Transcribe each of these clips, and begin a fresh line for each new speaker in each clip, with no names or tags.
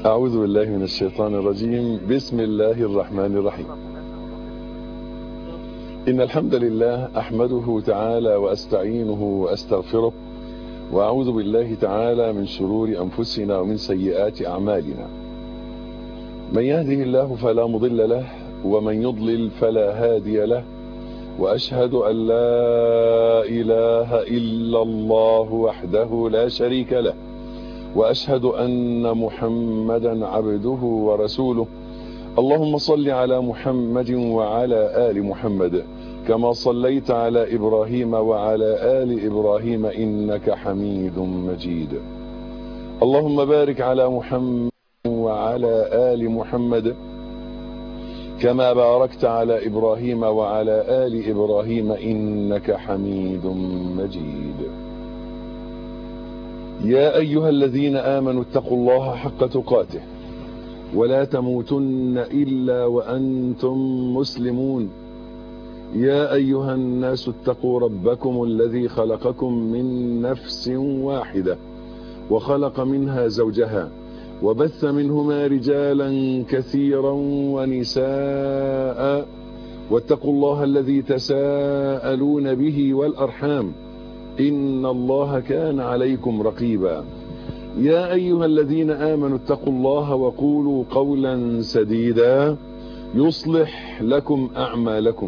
أعوذ بالله من الشيطان الرجيم بسم الله الرحمن الرحيم إن الحمد لله أحمده تعالى وأستعينه وأستغفره وأعوذ بالله تعالى من شرور أنفسنا ومن سيئات أعمالنا من يهده الله فلا مضل له ومن يضلل فلا هادي له وأشهد أن لا إله إلا الله وحده لا شريك له وأشهد أن محمدا عبده ورسوله اللهم صل على محمد وعلى آل محمد كما صليت على إبراهيم وعلى آل إبراهيم إنك حميد مجيد اللهم بارك على محمد وعلى آل محمد كما باركت على إبراهيم وعلى آل إبراهيم إنك حميد مجيد يا أيها الذين آمنوا اتقوا الله حق تقاته ولا تموتن إلا وأنتم مسلمون يا أيها الناس اتقوا ربكم الذي خلقكم من نفس واحدة وخلق منها زوجها وبث منهما رجالا كثيرا ونساء واتقوا الله الذي تساءلون به والأرحام إن الله كان عليكم رقيبا يا أيها الذين آمنوا اتقوا الله وقولوا قولا سديدا يصلح لكم أعمالكم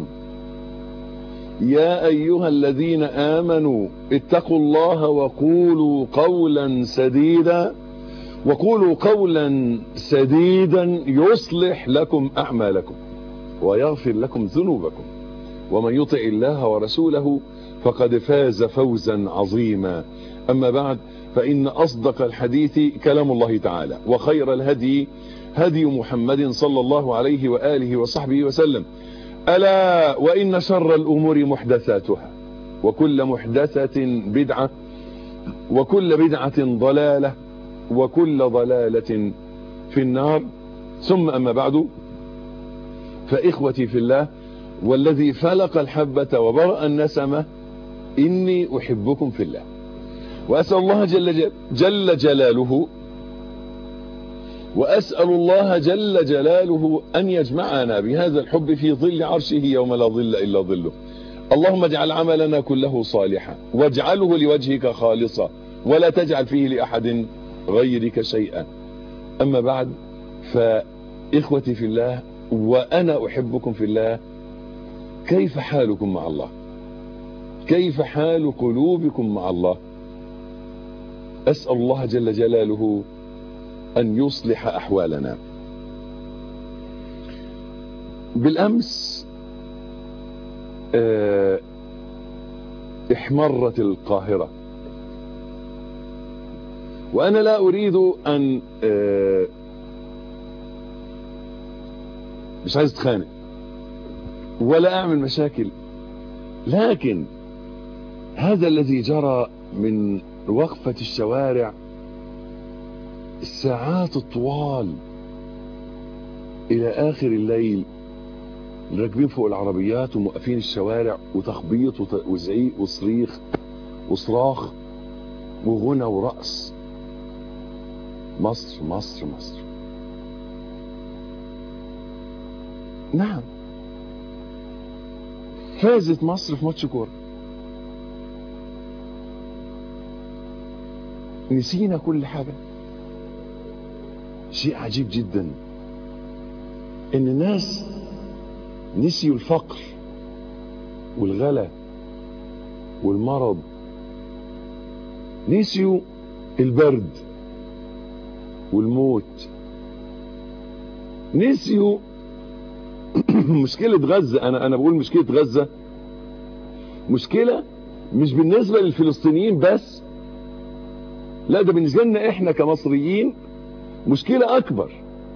يا أيها الذين آمنوا اتقوا الله وقولوا قولا سديدا وقولوا قولا سديدا يصلح لكم أعمالكم ويغفر لكم ذنوبكم ومن يطع الله ورسوله فقد فاز فوزا عظيما أما بعد فإن أصدق الحديث كلام الله تعالى وخير الهدي هدي محمد صلى الله عليه وآله وصحبه وسلم ألا وإن شر الأمور محدثاتها وكل محدثة بدعة وكل بدعة ضلالة وكل ضلالة في النار ثم أما بعد فإخوتي في الله والذي فلق الحبة وبرأ النسمة إني أحبكم في الله وأسأل الله جل, جل, جل جلاله وأسأل الله جل جلاله أن يجمعنا بهذا الحب في ظل عرشه يوم لا ظل إلا ظله اللهم اجعل عملنا كله صالحا واجعله لوجهك خالصا ولا تجعل فيه لأحد غيرك شيئا أما بعد فإخوتي في الله وأنا أحبكم في الله كيف حالكم مع الله كيف حال قلوبكم مع الله أسأل الله جل جلاله أن يصلح أحوالنا بالأمس اه احمرت القاهرة وأنا لا أريد أن اه مش عايز اتخانق ولا أعمل مشاكل لكن هذا الذي جرى من وقفة الشوارع الساعات الطوال إلى آخر الليل راكبين فوق العربيات وموقفين الشوارع وتخبيط وزعيق وصريخ وصراخ وغنى ورقص مصر مصر مصر نعم فازت مصر في ماتش كوره نسينا كل حاجة شيء عجيب جدا ان الناس نسيوا الفقر والغلا والمرض نسيوا البرد والموت نسيوا مشكلة غزة انا انا بقول مشكلة غزة مشكلة مش بالنسبة للفلسطينيين بس لا ده بالنسبة لنا احنا كمصريين مشكلة اكبر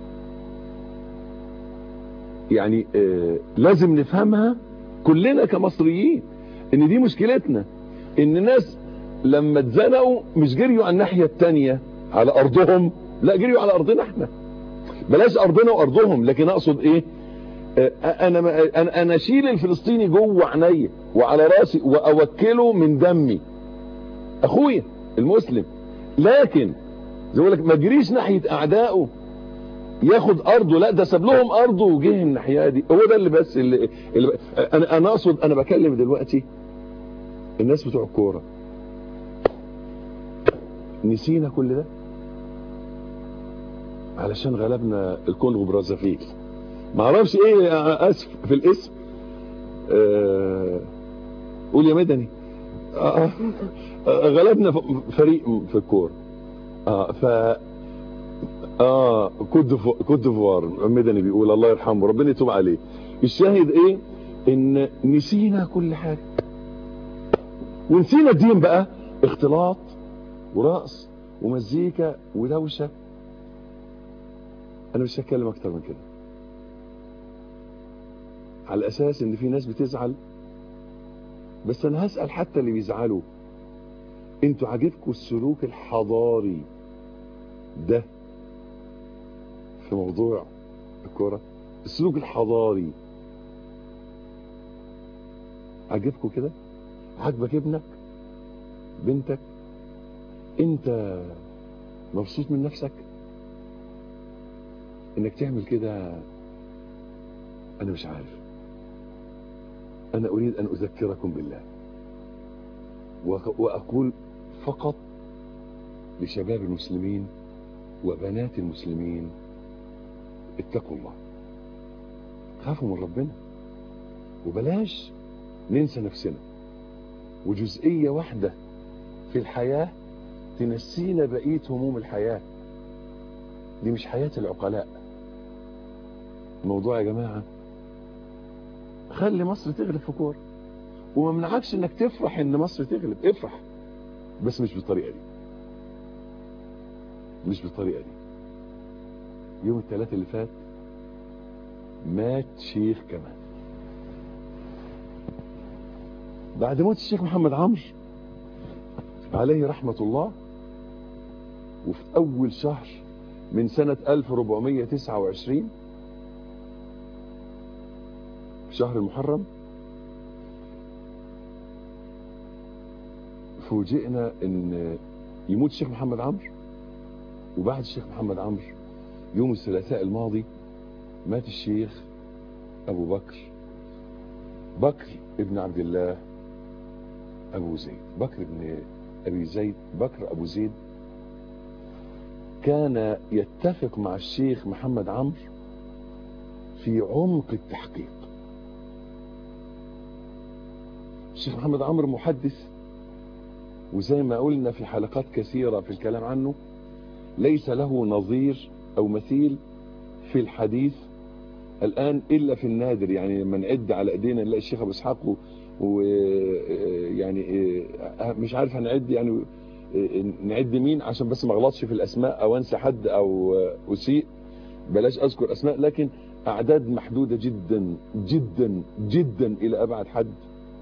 يعني آه لازم نفهمها كلنا كمصريين ان دي مشكلتنا ان الناس لما اتزنقوا مش جريوا على الناحية التانية على ارضهم لا جريوا على ارضنا احنا بلاش ارضنا وارضهم لكن اقصد ايه آه انا انا انا اشيل الفلسطيني جوه عينيا وعلى راسي واوكله من دمي اخويا المسلم لكن زي لك ما تجريش ناحية اعدائه ياخد ارضه لا ده ساب لهم ارضه وجه الناحيه دي هو ده اللي بس اللي, اللي انا انا اقصد انا بكلم دلوقتي الناس بتوع الكوره نسينا كل ده علشان غلبنا الكونغو برازافيل ما اعرفش ايه اسف في الاسم آه قول يا مدني آه آه غلبنا فريق في الكوره اه ف اه كوت ديفوار مدني بيقول الله يرحمه ربنا يتوب عليه الشاهد ايه ان نسينا كل حاجه ونسينا الدين بقى اختلاط ورقص ومزيكا ودوشه انا مش هتكلم اكتر من كده على اساس ان في ناس بتزعل بس انا هسأل حتى اللي بيزعلوا انتوا عاجبكم السلوك الحضاري ده في موضوع الكرة السلوك الحضاري عاجبكم كده عاجبك ابنك بنتك انت مبسوط من نفسك انك تعمل كده انا مش عارف انا اريد ان اذكركم بالله واقول فقط لشباب المسلمين وبنات المسلمين اتقوا الله خافوا من ربنا وبلاش ننسى نفسنا وجزئية واحدة في الحياة تنسينا بقية هموم الحياة دي مش حياة العقلاء الموضوع يا جماعة خلي مصر تغلب في كورة وما منعكش انك تفرح ان مصر تغلب افرح بس مش بالطريقة دي مش بالطريقة دي يوم الثلاثة اللي فات مات شيخ كمان بعد موت الشيخ محمد عمرو عليه رحمة الله وفي أول شهر من سنة 1429 في شهر المحرم فوجئنا ان يموت الشيخ محمد عمرو وبعد الشيخ محمد عمرو يوم الثلاثاء الماضي مات الشيخ ابو بكر بكر ابن عبد الله ابو زيد بكر ابن ابي زيد بكر ابو زيد كان يتفق مع الشيخ محمد عمرو في عمق التحقيق الشيخ محمد عمرو محدث وزي ما قلنا في حلقات كثيرة في الكلام عنه ليس له نظير او مثيل في الحديث الان الا في النادر يعني لما نعد على ايدينا نلاقي الشيخ ابو اسحاق ويعني مش عارف هنعد يعني نعد مين عشان بس ما اغلطش في الاسماء او انسى حد او اسيء بلاش اذكر اسماء لكن اعداد محدودة جدا جدا جدا الى ابعد حد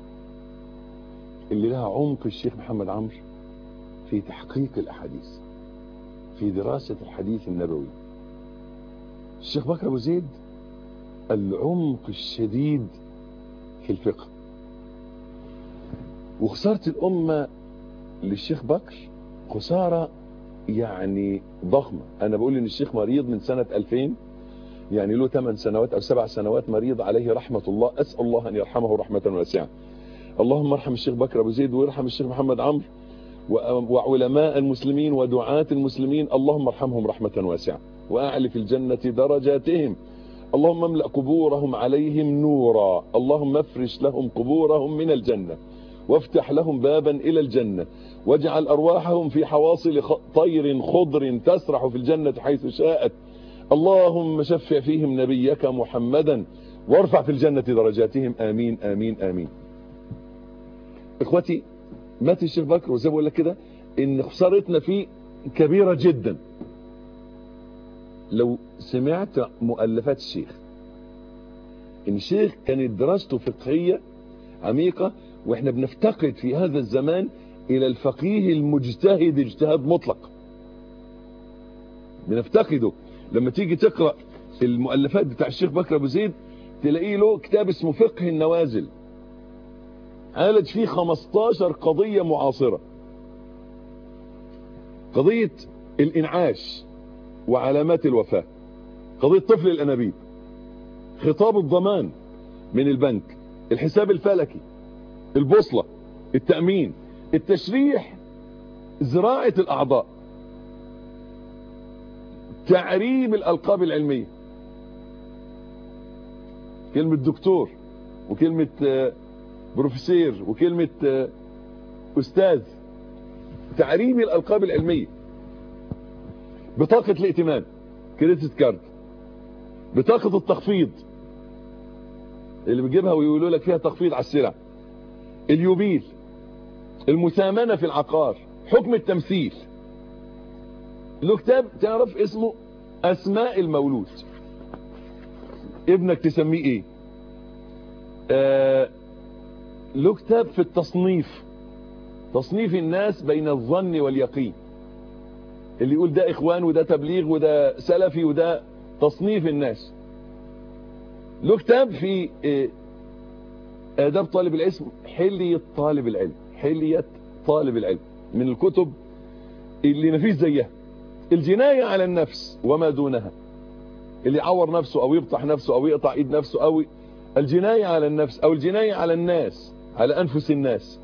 اللي لها عمق الشيخ محمد عمرو في تحقيق الاحاديث في دراسة الحديث النبوي الشيخ بكر ابو زيد العمق الشديد في الفقه وخسارة الامة للشيخ بكر خسارة يعني ضخمة انا بقول ان الشيخ مريض من سنة 2000 يعني له 8 سنوات او 7 سنوات مريض عليه رحمة الله اسأل الله ان يرحمه رحمة واسعة اللهم ارحم الشيخ بكر ابو زيد ويرحم الشيخ محمد عمرو وعلماء المسلمين ودعاة المسلمين اللهم ارحمهم رحمة واسعة واعلي في الجنة درجاتهم اللهم املأ قبورهم عليهم نورا اللهم افرش لهم قبورهم من الجنة وافتح لهم بابا الى الجنة واجعل ارواحهم في حواصل طير خضر تسرح في الجنة حيث شاءت اللهم شفع فيهم نبيك محمدا وارفع في الجنة درجاتهم امين امين امين اخوتي مات الشيخ بكر وزي ما بقول لك كده ان خسارتنا فيه كبيرة جدا لو سمعت مؤلفات الشيخ ان الشيخ كانت دراسته فقهية عميقة واحنا بنفتقد في هذا الزمان الى الفقيه المجتهد اجتهاد مطلق بنفتقده لما تيجي تقرأ المؤلفات بتاع الشيخ بكر ابو زيد تلاقيه له كتاب اسمه فقه النوازل عالج فيه 15 قضية معاصرة قضية الانعاش وعلامات الوفاة قضية طفل الأنابيب خطاب الضمان من البنك الحساب الفلكي البوصلة التأمين التشريح زراعة الأعضاء تعريب الألقاب العلمية كلمة دكتور وكلمة بروفيسير وكلمة أستاذ تعريب الألقاب العلمية بطاقة الائتمان كريدت كارد بطاقة التخفيض اللي بتجيبها ويقولوا لك فيها تخفيض على السلع اليوبيل المثامنة في العقار حكم التمثيل له كتاب تعرف اسمه اسماء المولود ابنك تسميه ايه آه له كتاب في التصنيف تصنيف الناس بين الظن واليقين اللي يقول ده اخوان وده تبليغ وده سلفي وده تصنيف الناس له كتاب في آه آداب طالب العلم حلية طالب العلم حلية طالب العلم من الكتب اللي مفيش زيها الجناية على النفس وما دونها اللي يعور نفسه او يبطح نفسه او يقطع ايد نفسه او الجناية على النفس او الجناية على الناس على انفس الناس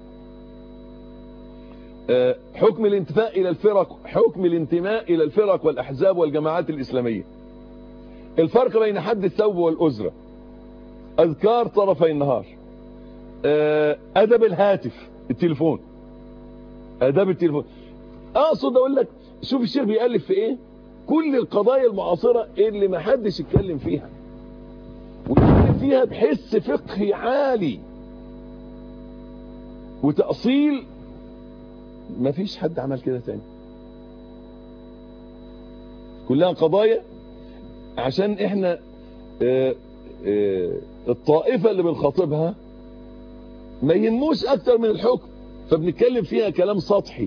حكم الانتماء الى الفرق حكم الانتماء الى الفرق والاحزاب والجماعات الاسلامية الفرق بين حد الثوب والأزرة اذكار طرفي النهار ادب الهاتف التليفون اداب التليفون اقصد اقول لك شوف الشيخ بيألف في ايه كل القضايا المعاصرة اللي ما حدش يتكلم فيها ويتكلم فيها بحس فقهي عالي وتأصيل ما فيش حد عمل كده تاني كلها قضايا عشان احنا اه اه الطائفة اللي بنخاطبها ما ينموش اكتر من الحكم فبنتكلم فيها كلام سطحي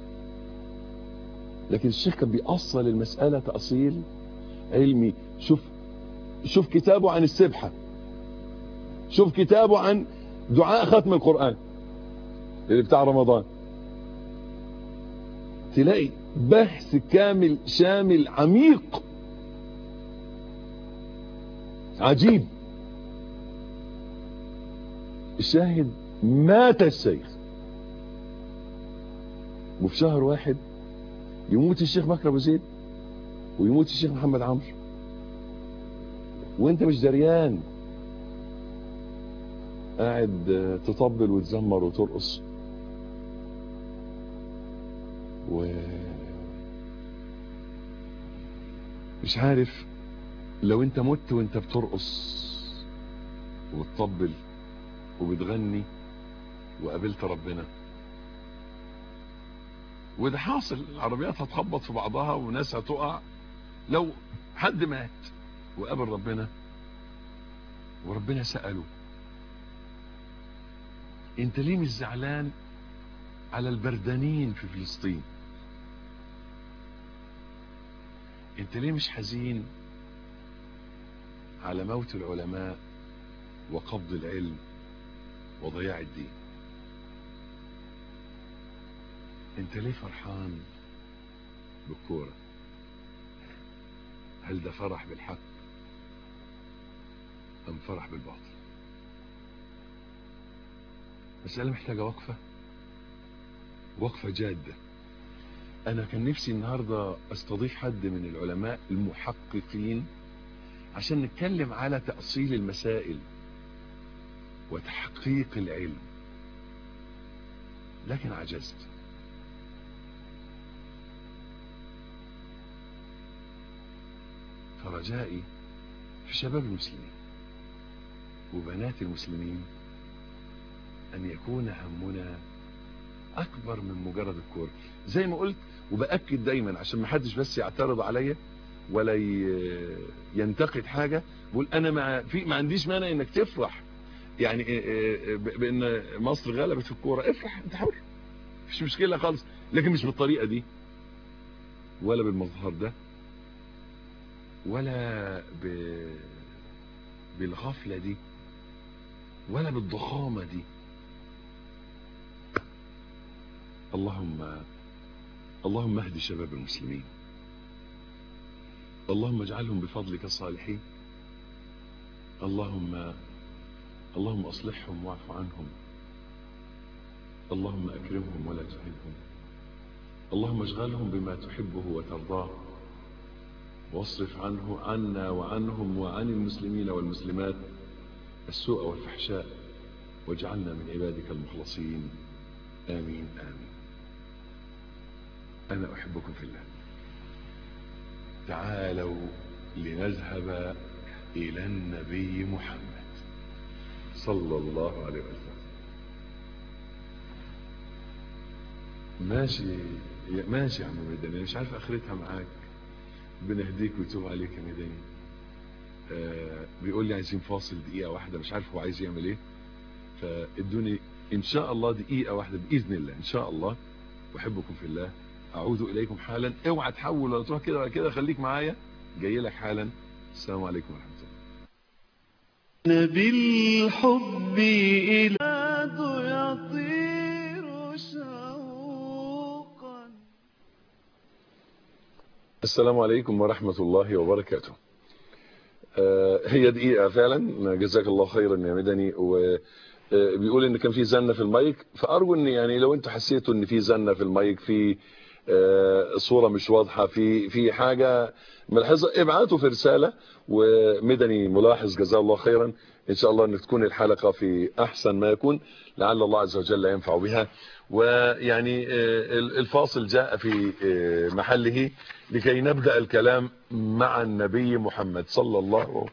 لكن الشيخ كان بيأصل المسألة تأصيل علمي شوف شوف كتابه عن السبحة شوف كتابه عن دعاء ختم القرآن اللي بتاع رمضان تلاقي بحث كامل شامل عميق عجيب الشاهد مات الشيخ وفي شهر واحد يموت الشيخ بكر ابو زيد ويموت الشيخ محمد عمرو وانت مش دريان قاعد تطبل وتزمر وترقص و مش عارف لو انت مت وانت بترقص وبتطبل وبتغني وقابلت ربنا وده حاصل العربيات هتخبط في بعضها وناس هتقع لو حد مات وقابل ربنا وربنا سأله انت ليه مش زعلان على البردانين في فلسطين انت ليه مش حزين على موت العلماء وقبض العلم وضياع الدين انت ليه فرحان بالكورة هل ده فرح بالحق ام فرح بالباطل مسألة محتاجة وقفة وقفة جادة انا كان نفسي النهاردة استضيف حد من العلماء المحققين عشان نتكلم على تأصيل المسائل وتحقيق العلم لكن عجزت فرجائي في شباب المسلمين وبنات المسلمين ان يكون همنا اكبر من مجرد الكوره زي ما قلت وباكد دايما عشان ما حدش بس يعترض عليا ولا ينتقد حاجه بقول انا ما في ما عنديش مانع انك تفرح يعني بان مصر غلبت في الكوره افرح انت حر مفيش مشكله خالص لكن مش بالطريقه دي ولا بالمظهر ده ولا ب... بالغفلة دي ولا بالضخامة دي اللهم اللهم اهد شباب المسلمين اللهم اجعلهم بفضلك صالحين اللهم اللهم اصلحهم واعف عنهم اللهم اكرمهم ولا تهنهم اللهم اشغلهم بما تحبه وترضاه واصرف عنه عنا وعنهم وعن المسلمين والمسلمات السوء والفحشاء واجعلنا من عبادك المخلصين آمين آمين أنا أحبكم في الله تعالوا لنذهب إلى النبي محمد صلى الله عليه وسلم ماشي ماشي يا عم ميداني مش عارف اخرتها معاك ربنا يهديك ويتوب عليك يا ميداني آه بيقول لي عايزين فاصل دقيقة واحدة مش عارف هو عايز يعمل ايه فادوني ان شاء الله دقيقة واحدة بإذن الله ان شاء الله احبكم في الله اعود اليكم حالا اوعى تحول ولا تروح كده ولا كده خليك معايا جاي لك حالا السلام عليكم ورحمة الله
بالحب إلى يطير شوقا
السلام عليكم ورحمة الله وبركاته آه، هي دقيقة فعلا جزاك الله خيرا يا مدني وبيقول ان كان في زنة في المايك فارجو ان يعني لو انتوا حسيتوا ان في زنة في المايك في آه، صورة مش واضحة في في حاجة ملحظة ابعتوا في رسالة ومدني ملاحظ جزاه الله خيرا ان شاء الله ان تكون الحلقة في احسن ما يكون لعل الله عز وجل ينفع بها ويعني آه، الفاصل جاء في آه، محله لكي نبدأ الكلام مع النبي محمد صلى الله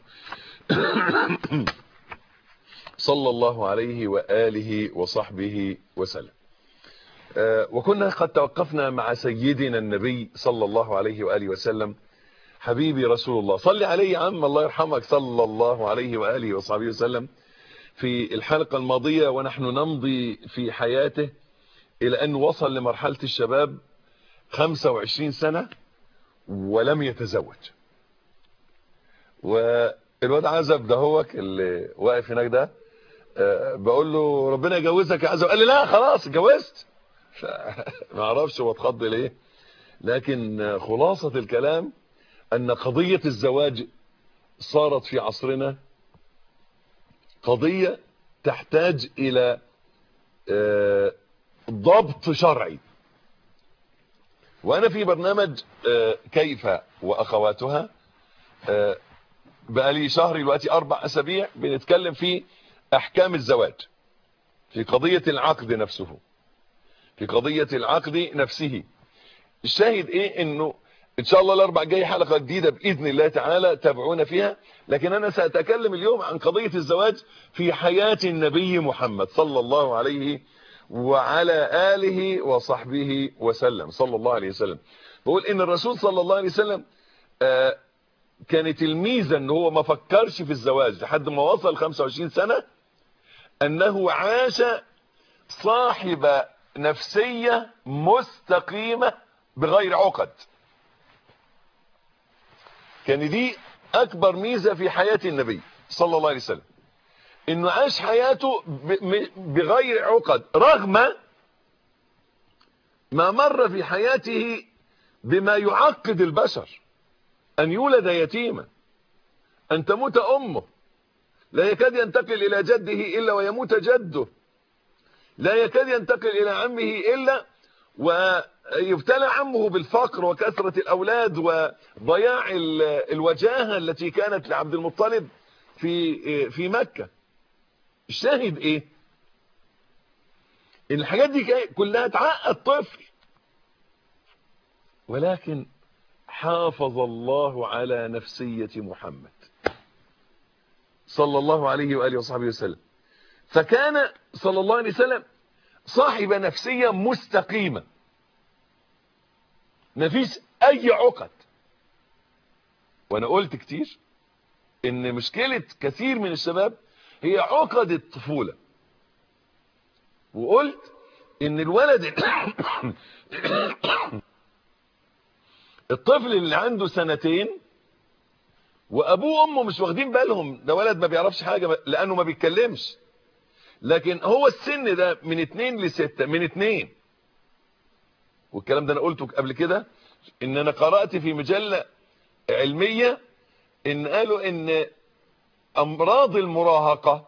صلى الله عليه وآله وصحبه وسلم آه، وكنا قد توقفنا مع سيدنا النبي صلى الله عليه وآله وسلم حبيبي رسول الله صل عليه يا عم الله يرحمك صلى الله عليه وآله وصحبه وسلم في الحلقة الماضية ونحن نمضي في حياته إلى أن وصل لمرحلة الشباب 25 سنة ولم يتزوج والواد عزب ده هوك اللي واقف هناك ده آه، بقول له ربنا يجوزك يا عزب قال لي لا خلاص اتجوزت ما اعرفش هو اتخض ليه لكن خلاصة الكلام ان قضية الزواج صارت في عصرنا قضية تحتاج الى آه، ضبط شرعي وانا في برنامج آه، كيف واخواتها آه، بقالي شهر دلوقتي اربع اسابيع بنتكلم في احكام الزواج في قضية العقد نفسه في قضية العقد نفسه الشاهد ايه انه ان شاء الله الاربع جاي حلقة جديدة باذن الله تعالى تابعونا فيها لكن انا ساتكلم اليوم عن قضية الزواج في حياة النبي محمد صلى الله عليه وعلى آله وصحبه وسلم صلى الله عليه وسلم بقول ان الرسول صلى الله عليه وسلم آه كانت الميزة ان هو ما فكرش في الزواج لحد ما وصل 25 سنة انه عاش صاحب نفسية مستقيمة بغير عقد كان دي اكبر ميزة في حياة النبي صلى الله عليه وسلم انه عاش حياته بغير عقد رغم ما مر في حياته بما يعقد البشر ان يولد يتيما ان تموت امه لا يكاد ينتقل الى جده الا ويموت جده لا يكاد ينتقل الى عمه الا ويبتلى عمه بالفقر وكثرة الاولاد وضياع الوجاهة التي كانت لعبد المطلب في في مكة الشاهد ايه ان الحاجات دي كلها تعقد طفل ولكن حافظ الله على نفسية محمد صلى الله عليه وآله وصحبه وسلم فكان صلى الله عليه وسلم صاحب نفسية مستقيمة مفيش اي عقد وانا قلت كتير ان مشكلة كثير من الشباب هي عقد الطفولة وقلت ان الولد الطفل اللي عنده سنتين وابوه وامه مش واخدين بالهم ده ولد ما بيعرفش حاجة لانه ما بيتكلمش لكن هو السن ده من اتنين لستة من اتنين والكلام ده انا قلته قبل كده ان انا قرأت في مجلة علمية ان قالوا ان امراض المراهقة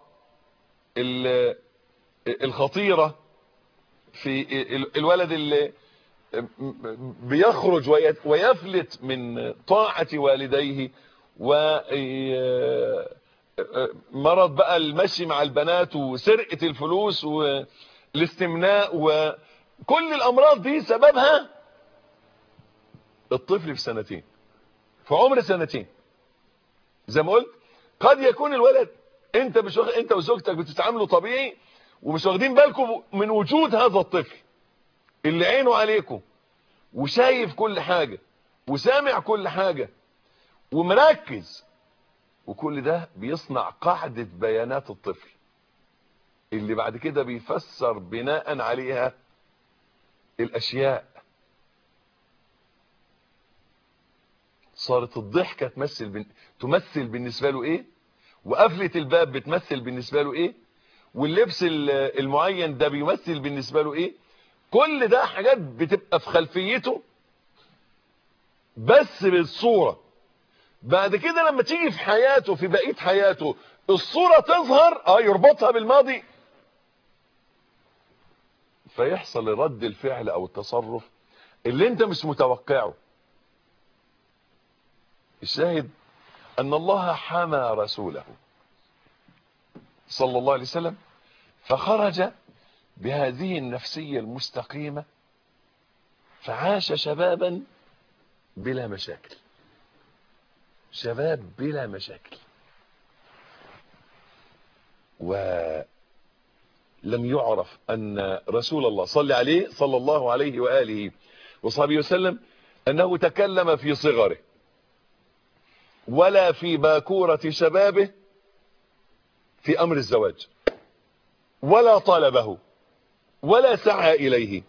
الخطيرة في الولد اللي بيخرج ويفلت من طاعة والديه ومرض بقى المشي مع البنات وسرقة الفلوس والاستمناء وكل الامراض دي سببها الطفل في سنتين في عمر سنتين زي ما قلت قد يكون الولد انت مش واخد انت وزوجتك بتتعاملوا طبيعي ومش واخدين بالكم من وجود هذا الطفل اللي عينه عليكم وشايف كل حاجة وسامع كل حاجة ومركز وكل ده بيصنع قاعدة بيانات الطفل اللي بعد كده بيفسر بناء عليها الاشياء صارت الضحكة تمثل بن... تمثل بالنسبة له ايه وقفلة الباب بتمثل بالنسبة له ايه واللبس المعين ده بيمثل بالنسبة له ايه كل ده حاجات بتبقى في خلفيته بس بالصورة بعد كده لما تيجي في حياته في بقية حياته الصورة تظهر اه يربطها بالماضي فيحصل رد الفعل او التصرف اللي انت مش متوقعه الشاهد ان الله حمى رسوله صلى الله عليه وسلم فخرج بهذه النفسية المستقيمة فعاش شبابا بلا مشاكل شباب بلا مشاكل ولم يعرف أن رسول الله صلى عليه صلى الله عليه وآله وصحبه وسلم أنه تكلم في صغره ولا في باكورة شبابه في أمر الزواج ولا طلبه ولا سعى إليه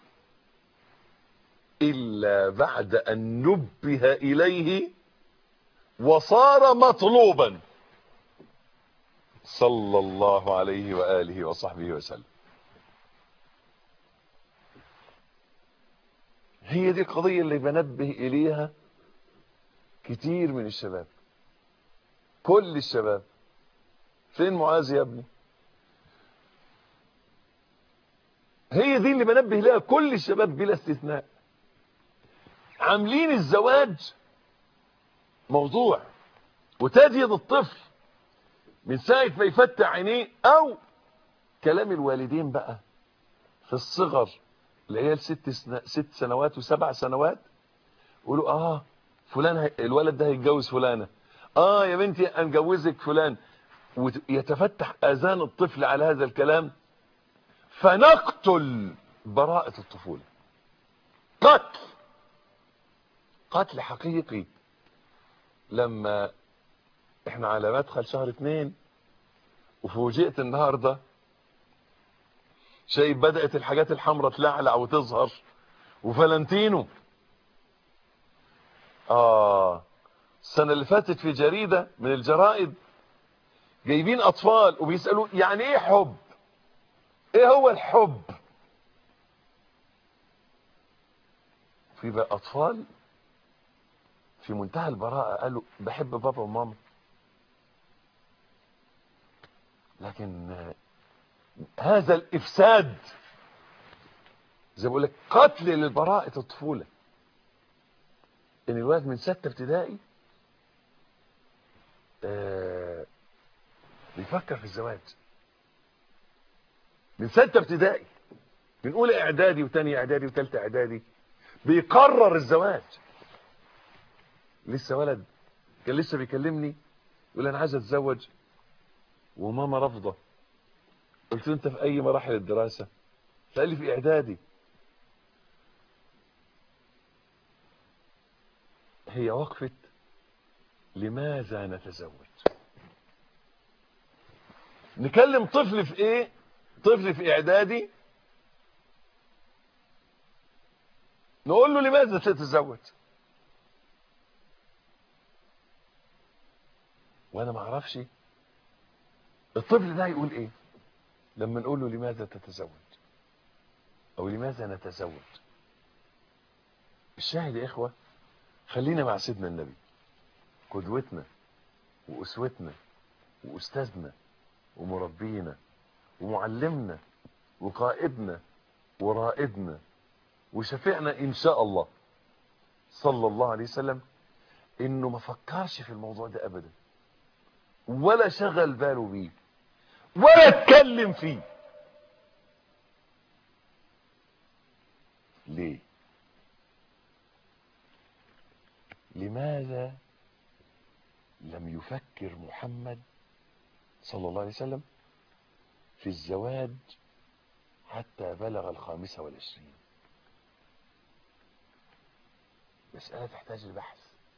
إلا بعد أن نبه إليه وصار مطلوبا صلى الله عليه وآله وصحبه وسلم هي دي القضية اللي بنبه إليها كتير من الشباب كل الشباب فين معاذ يا ابني هي دي اللي بنبه لها كل الشباب بلا استثناء عاملين الزواج موضوع وتجد الطفل من ساعة ما يفتح عينيه او كلام الوالدين بقى في الصغر العيال ست, سنة ست سنوات وسبع سنوات يقولوا اه فلان هي الولد ده هيتجوز فلانة اه يا بنتي انجوزك فلان ويتفتح اذان الطفل على هذا الكلام فنقتل براءة الطفولة قتل قتل حقيقي لما احنا على مدخل شهر اتنين وفوجئت النهاردة شايف بدأت الحاجات الحمراء تلعلع وتظهر وفلنتينو اه السنة اللي فاتت في جريدة من الجرائد جايبين اطفال وبيسألوا يعني ايه حب ايه هو الحب في بقى اطفال في منتهى البراءة قالوا بحب بابا وماما لكن هذا الافساد زي بقول لك قتل للبراءة الطفولة ان الولد من ستة ابتدائي آه بيفكر في الزواج من ستة ابتدائي من اولى اعدادي وتاني اعدادي وتالتة اعدادي بيقرر الزواج لسه ولد كان لسه بيكلمني يقول انا عايز اتزوج وماما رافضه قلت له انت في اي مراحل الدراسه فقال لي في اعدادي هي وقفه لماذا نتزوج نكلم طفل في ايه طفل في اعدادي نقول له لماذا تتزوج وانا ما اعرفش الطفل ده يقول ايه لما نقول له لماذا تتزوج او لماذا نتزوج الشاهد يا اخوة خلينا مع سيدنا النبي قدوتنا وأسوتنا وأستاذنا ومربينا ومعلمنا وقائدنا ورائدنا وشفيعنا إن شاء الله صلى الله عليه وسلم إنه ما فكرش في الموضوع ده أبدا ولا شغل باله بيه ولا اتكلم فيه ليه لماذا لم يفكر محمد صلى الله عليه وسلم في الزواج حتى بلغ الخامسة والعشرين مسألة تحتاج لبحث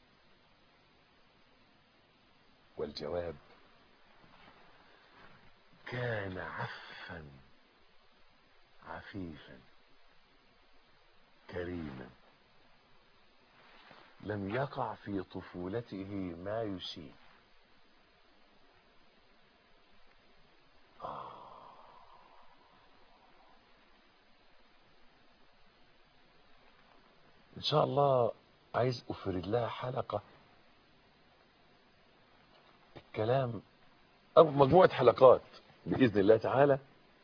والجواب كان عفا عفيفا كريما لم يقع في طفولته ما يشين آه. ان شاء الله عايز افرد لها حلقة الكلام او مجموعة حلقات باذن الله تعالى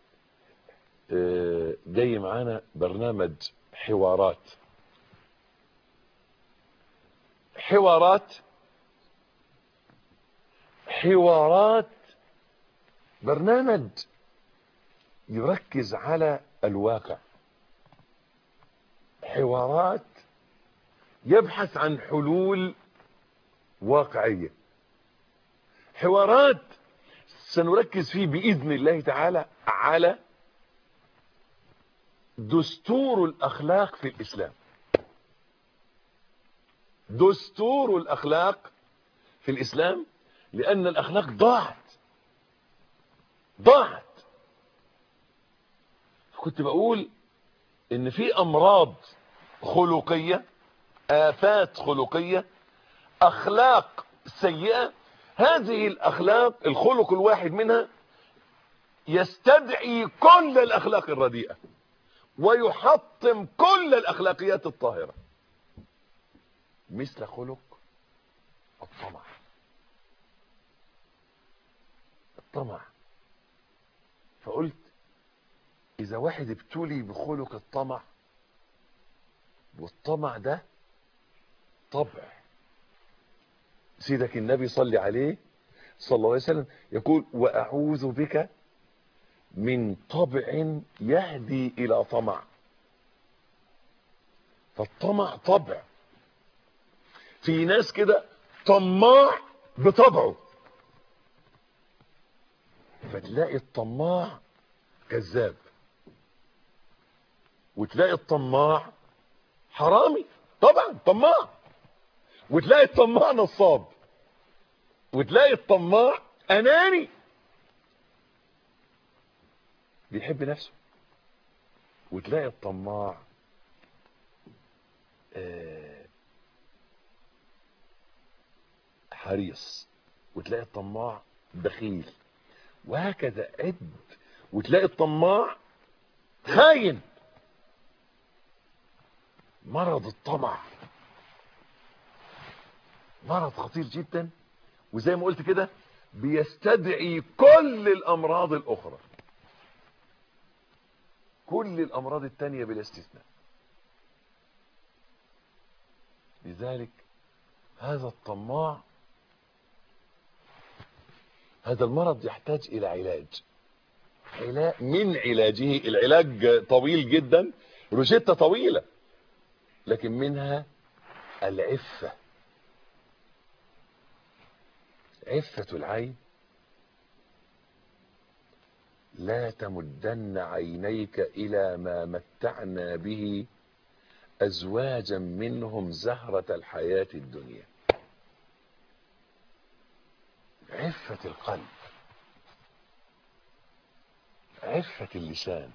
آه، جاي معانا برنامج حوارات حوارات حوارات برنامج يركز على الواقع حوارات يبحث عن حلول واقعية حوارات سنركز فيه بإذن الله تعالى على دستور الأخلاق في الإسلام دستور الأخلاق في الإسلام لأن الأخلاق ضاعت ضاعت كنت بقول إن في أمراض خلقية آفات خلقية أخلاق سيئة هذه الأخلاق الخلق الواحد منها يستدعي كل الأخلاق الرديئة ويحطم كل الأخلاقيات الطاهرة مثل خلق الطمع الطمع فقلت إذا واحد ابتلي بخلق الطمع والطمع ده طبع سيدك النبي صلى عليه صلى الله عليه وسلم يقول وأعوذ بك من طبع يهدي إلى طمع فالطمع طبع في ناس كده طماع بطبعه فتلاقي الطماع كذاب وتلاقي الطماع حرامي طبعا طماع وتلاقي الطماع نصاب وتلاقي الطماع اناني بيحب نفسه وتلاقي الطماع آه حريص وتلاقي الطماع بخيل وهكذا عد وتلاقي الطماع خاين مرض الطمع مرض خطير جدا وزي ما قلت كده بيستدعي كل الامراض الاخرى كل الامراض التانية بلا استثناء لذلك هذا الطماع هذا المرض يحتاج الى علاج علاج من علاجه العلاج طويل جدا روشتة طويلة لكن منها العفة عفة العين لا تمدن عينيك إلى ما متعنا به أزواجا منهم زهرة الحياة الدنيا عفة القلب عفة اللسان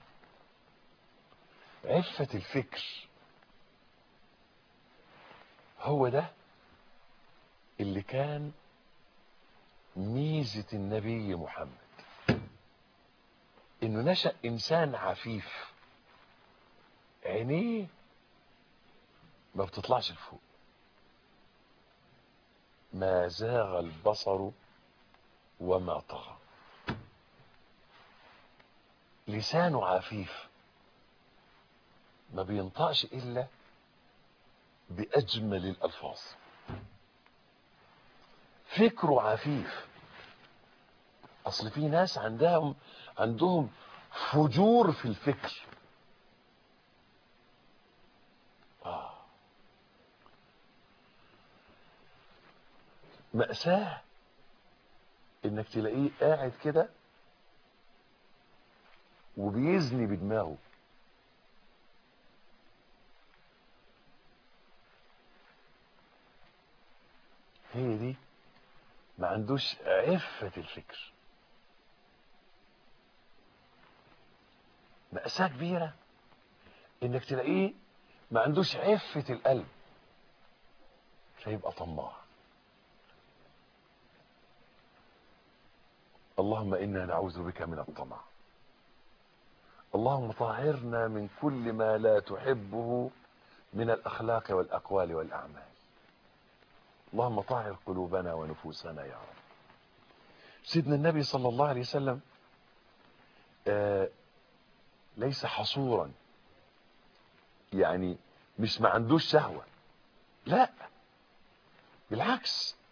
عفة الفكر هو ده اللي كان ميزة النبي محمد انه نشأ انسان عفيف عينيه ما بتطلعش لفوق ما زاغ البصر وما طغى لسانه عفيف ما بينطقش الا باجمل الالفاظ فكره عفيف اصل في ناس عندهم عندهم فجور في الفكر آه. مأساة انك تلاقيه قاعد كده وبيزني بدماغه هي دي ما عندوش عفة الفكر مأساة كبيرة انك تلاقيه ما عندوش عفة القلب فيبقى طماع اللهم انا نعوذ بك من الطمع اللهم طهرنا من كل ما لا تحبه من الاخلاق والاقوال والاعمال اللهم طهر قلوبنا ونفوسنا يا رب سيدنا النبي صلى الله عليه وسلم آه ليس حصورا يعني مش ما عندوش شهوة لا بالعكس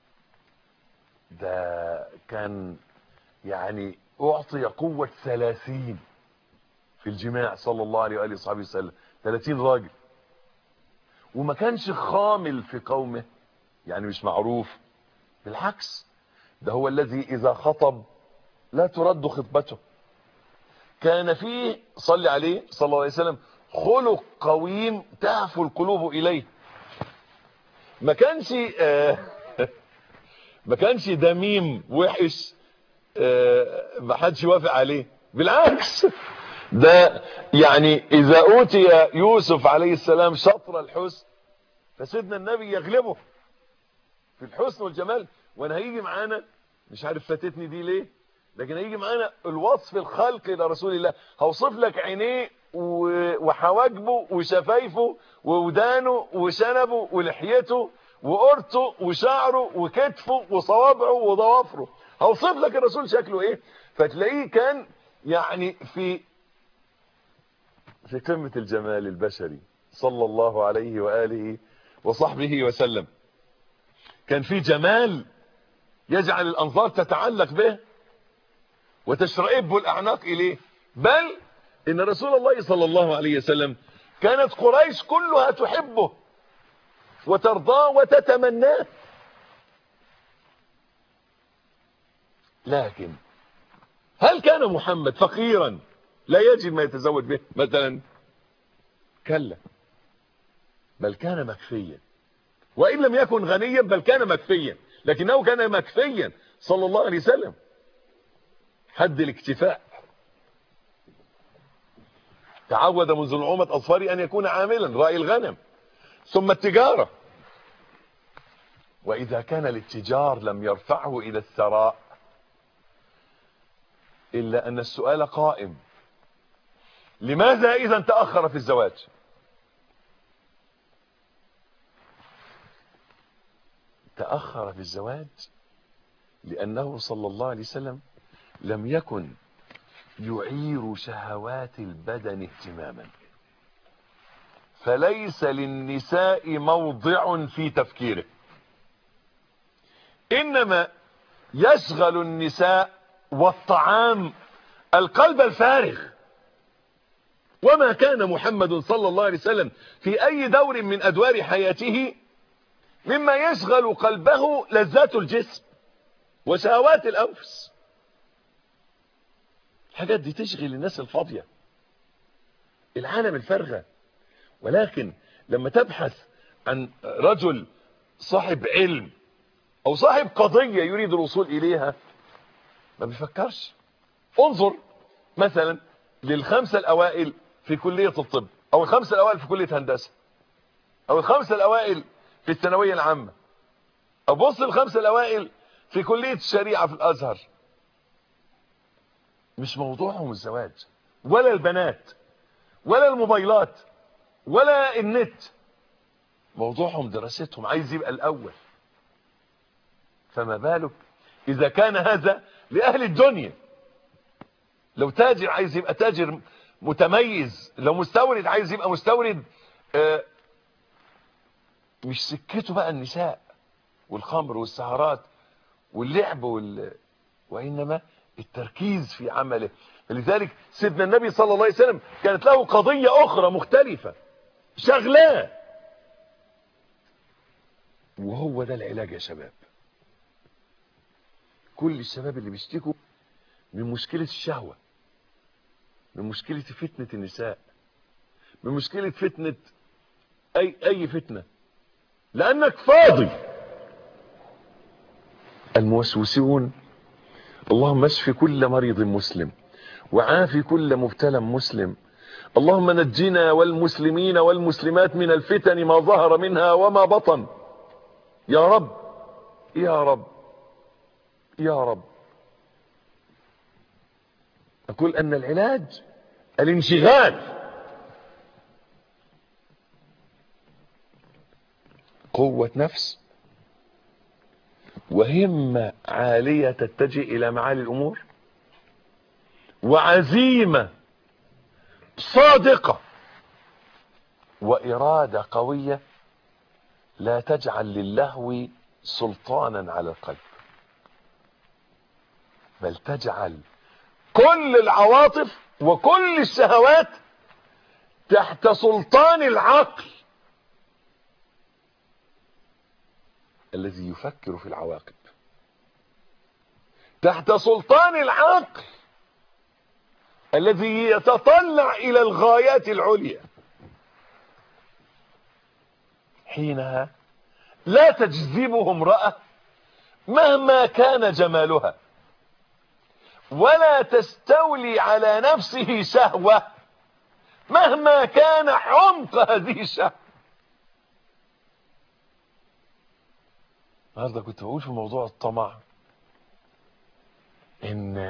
ده كان يعني اعطي قوة ثلاثين في الجماع صلى الله عليه وآله وصحبه وسلم ثلاثين راجل وما كانش خامل في قومه يعني مش معروف بالعكس ده هو الذي اذا خطب لا ترد خطبته كان فيه صلى عليه صلى الله عليه وسلم خلق قويم تعفو القلوب اليه ما كانش آه ما كانش دميم وحش آه ما حدش يوافق عليه بالعكس ده يعني اذا اوتي يوسف عليه السلام شطر الحسن فسيدنا النبي يغلبه في الحسن والجمال وانا هيجي معانا مش عارف فاتتني دي ليه لكن هيجي معانا الوصف الخلقي لرسول الله هوصف لك عينيه وحواجبه وشفايفه وودانه وشنبه ولحيته وقرته وشعره وكتفه وصوابعه وضوافره هوصف لك الرسول شكله ايه فتلاقيه كان يعني في في قمة الجمال البشري صلى الله عليه وآله وصحبه وسلم كان في جمال يجعل الأنظار تتعلق به وتشرئب الأعناق إليه بل إن رسول الله صلى الله عليه وسلم كانت قريش كلها تحبه وترضاه وتتمناه لكن هل كان محمد فقيرا لا يجد ما يتزوج به مثلا كلا بل كان مكفيا وإن لم يكن غنيا بل كان مكفيا لكنه كان مكفيا صلى الله عليه وسلم حد الاكتفاء تعود منذ نعومة أظفاره أن يكون عاملا رأي الغنم ثم التجارة وإذا كان الاتجار لم يرفعه إلى الثراء إلا أن السؤال قائم لماذا إذا تأخر في الزواج تأخر في الزواج لأنه صلى الله عليه وسلم لم يكن يعير شهوات البدن اهتماما فليس للنساء موضع في تفكيره إنما يشغل النساء والطعام القلب الفارغ وما كان محمد صلى الله عليه وسلم في أي دور من أدوار حياته مما يشغل قلبه لذات الجسم وشهوات الأنفس الحاجات دي تشغل الناس الفاضية العالم الفارغة ولكن لما تبحث عن رجل صاحب علم او صاحب قضية يريد الوصول اليها ما بيفكرش انظر مثلا للخمسة الاوائل في كلية الطب او الخمسة الاوائل في كلية هندسة او الخمسة الاوائل في الثانوية العامة او بص الخمسة الاوائل في كلية الشريعة في الازهر مش موضوعهم الزواج ولا البنات ولا الموبايلات ولا النت موضوعهم دراستهم عايز يبقى الاول فما بالك اذا كان هذا لاهل الدنيا لو تاجر عايز يبقى تاجر متميز لو مستورد عايز يبقى مستورد آه مش سكته بقى النساء والخمر والسهرات واللعب وال... وإنما التركيز في عمله لذلك سيدنا النبي صلى الله عليه وسلم كانت له قضية أخرى مختلفة شغلاه وهو ده العلاج يا شباب كل الشباب اللي بيشتكوا من مشكلة الشهوة من مشكلة فتنة النساء من مشكلة فتنة أي, أي فتنة لأنك فاضي الموسوسون اللهم اشف كل مريض مسلم وعافي كل مبتلى مسلم اللهم نجنا والمسلمين والمسلمات من الفتن ما ظهر منها وما بطن يا رب يا رب يا رب أقول أن العلاج الانشغال قوة نفس وهمة عالية تتجه إلى معالي الأمور وعزيمة صادقة وإرادة قوية لا تجعل للهو سلطانا على القلب بل تجعل كل العواطف وكل الشهوات تحت سلطان العقل الذي يفكر في العواقب تحت سلطان العقل الذي يتطلع الى الغايات العليا حينها لا تجذبه امرأة مهما كان جمالها ولا تستولي على نفسه شهوة مهما كان عمق هذه الشهوة النهارده كنت بقول في موضوع الطمع ان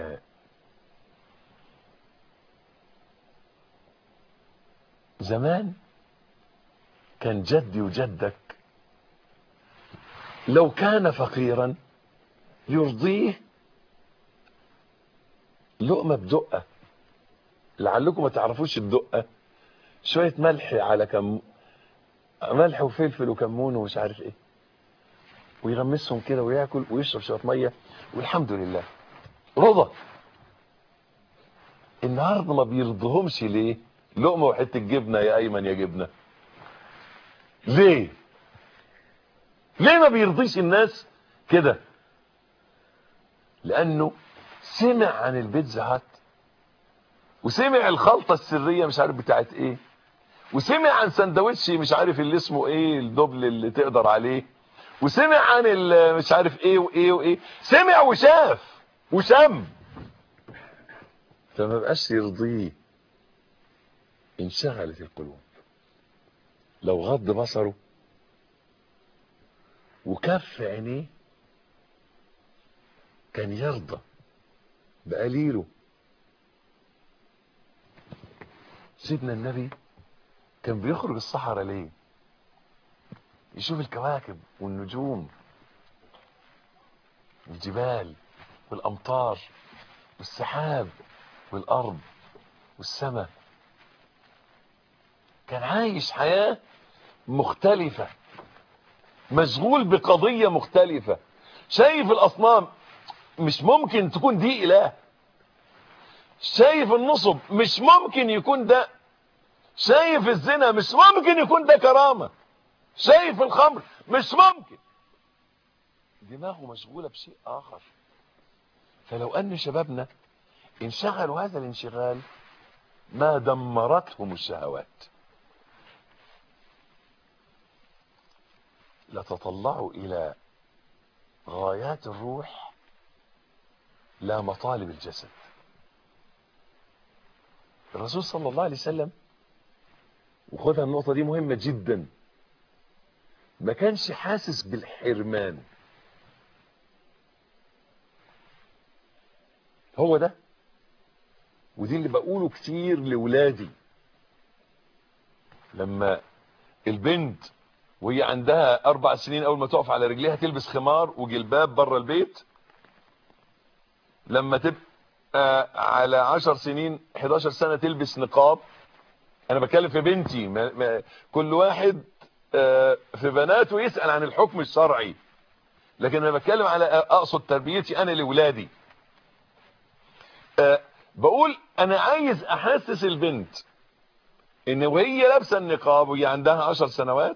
زمان كان جدي وجدك لو كان فقيرا يرضيه لقمة بدقة لعلكم ما تعرفوش الدقة شوية ملح على كم ملح وفلفل وكمون ومش عارف ايه ويغمسهم كده وياكل ويشرب شويه ميه والحمد لله رضا النهارده ما بيرضهمش ليه لقمه وحته جبنه يا ايمن يا جبنه ليه ليه ما بيرضيش الناس كده لانه سمع عن البيتزا هات وسمع الخلطه السريه مش عارف بتاعت ايه وسمع عن سندوتش مش عارف اللي اسمه ايه الدبل اللي تقدر عليه وسمع عن مش عارف ايه وايه وايه سمع وشاف وشم فما بقاش يرضيه انشغلت القلوب لو غض بصره وكف عينيه كان يرضى بقليله سيدنا النبي كان بيخرج الصحراء ليه يشوف الكواكب والنجوم والجبال والامطار والسحاب والارض والسماء كان عايش حياة مختلفة مشغول بقضية مختلفة شايف الاصنام مش ممكن تكون دي اله شايف النصب مش ممكن يكون ده شايف الزنا مش ممكن يكون ده كرامه شايف الخمر مش ممكن دماغه مشغولة بشيء آخر فلو أن شبابنا انشغلوا هذا الانشغال ما دمرتهم الشهوات لتطلعوا إلى غايات الروح لا مطالب الجسد الرسول صلى الله عليه وسلم وخدها النقطة دي مهمة جداً ما كانش حاسس بالحرمان هو ده ودي اللي بقوله كتير لولادي لما البنت وهي عندها اربع سنين اول ما تقف على رجليها تلبس خمار وجلباب بره البيت لما تبقى على عشر سنين 11 سنة تلبس نقاب انا بتكلم في بنتي ما ما كل واحد آه، في بناته يسأل عن الحكم الشرعي لكن انا بتكلم على اقصد تربيتي انا لاولادي آه، بقول انا عايز احسس البنت ان وهي لابسه النقاب وهي عندها عشر سنوات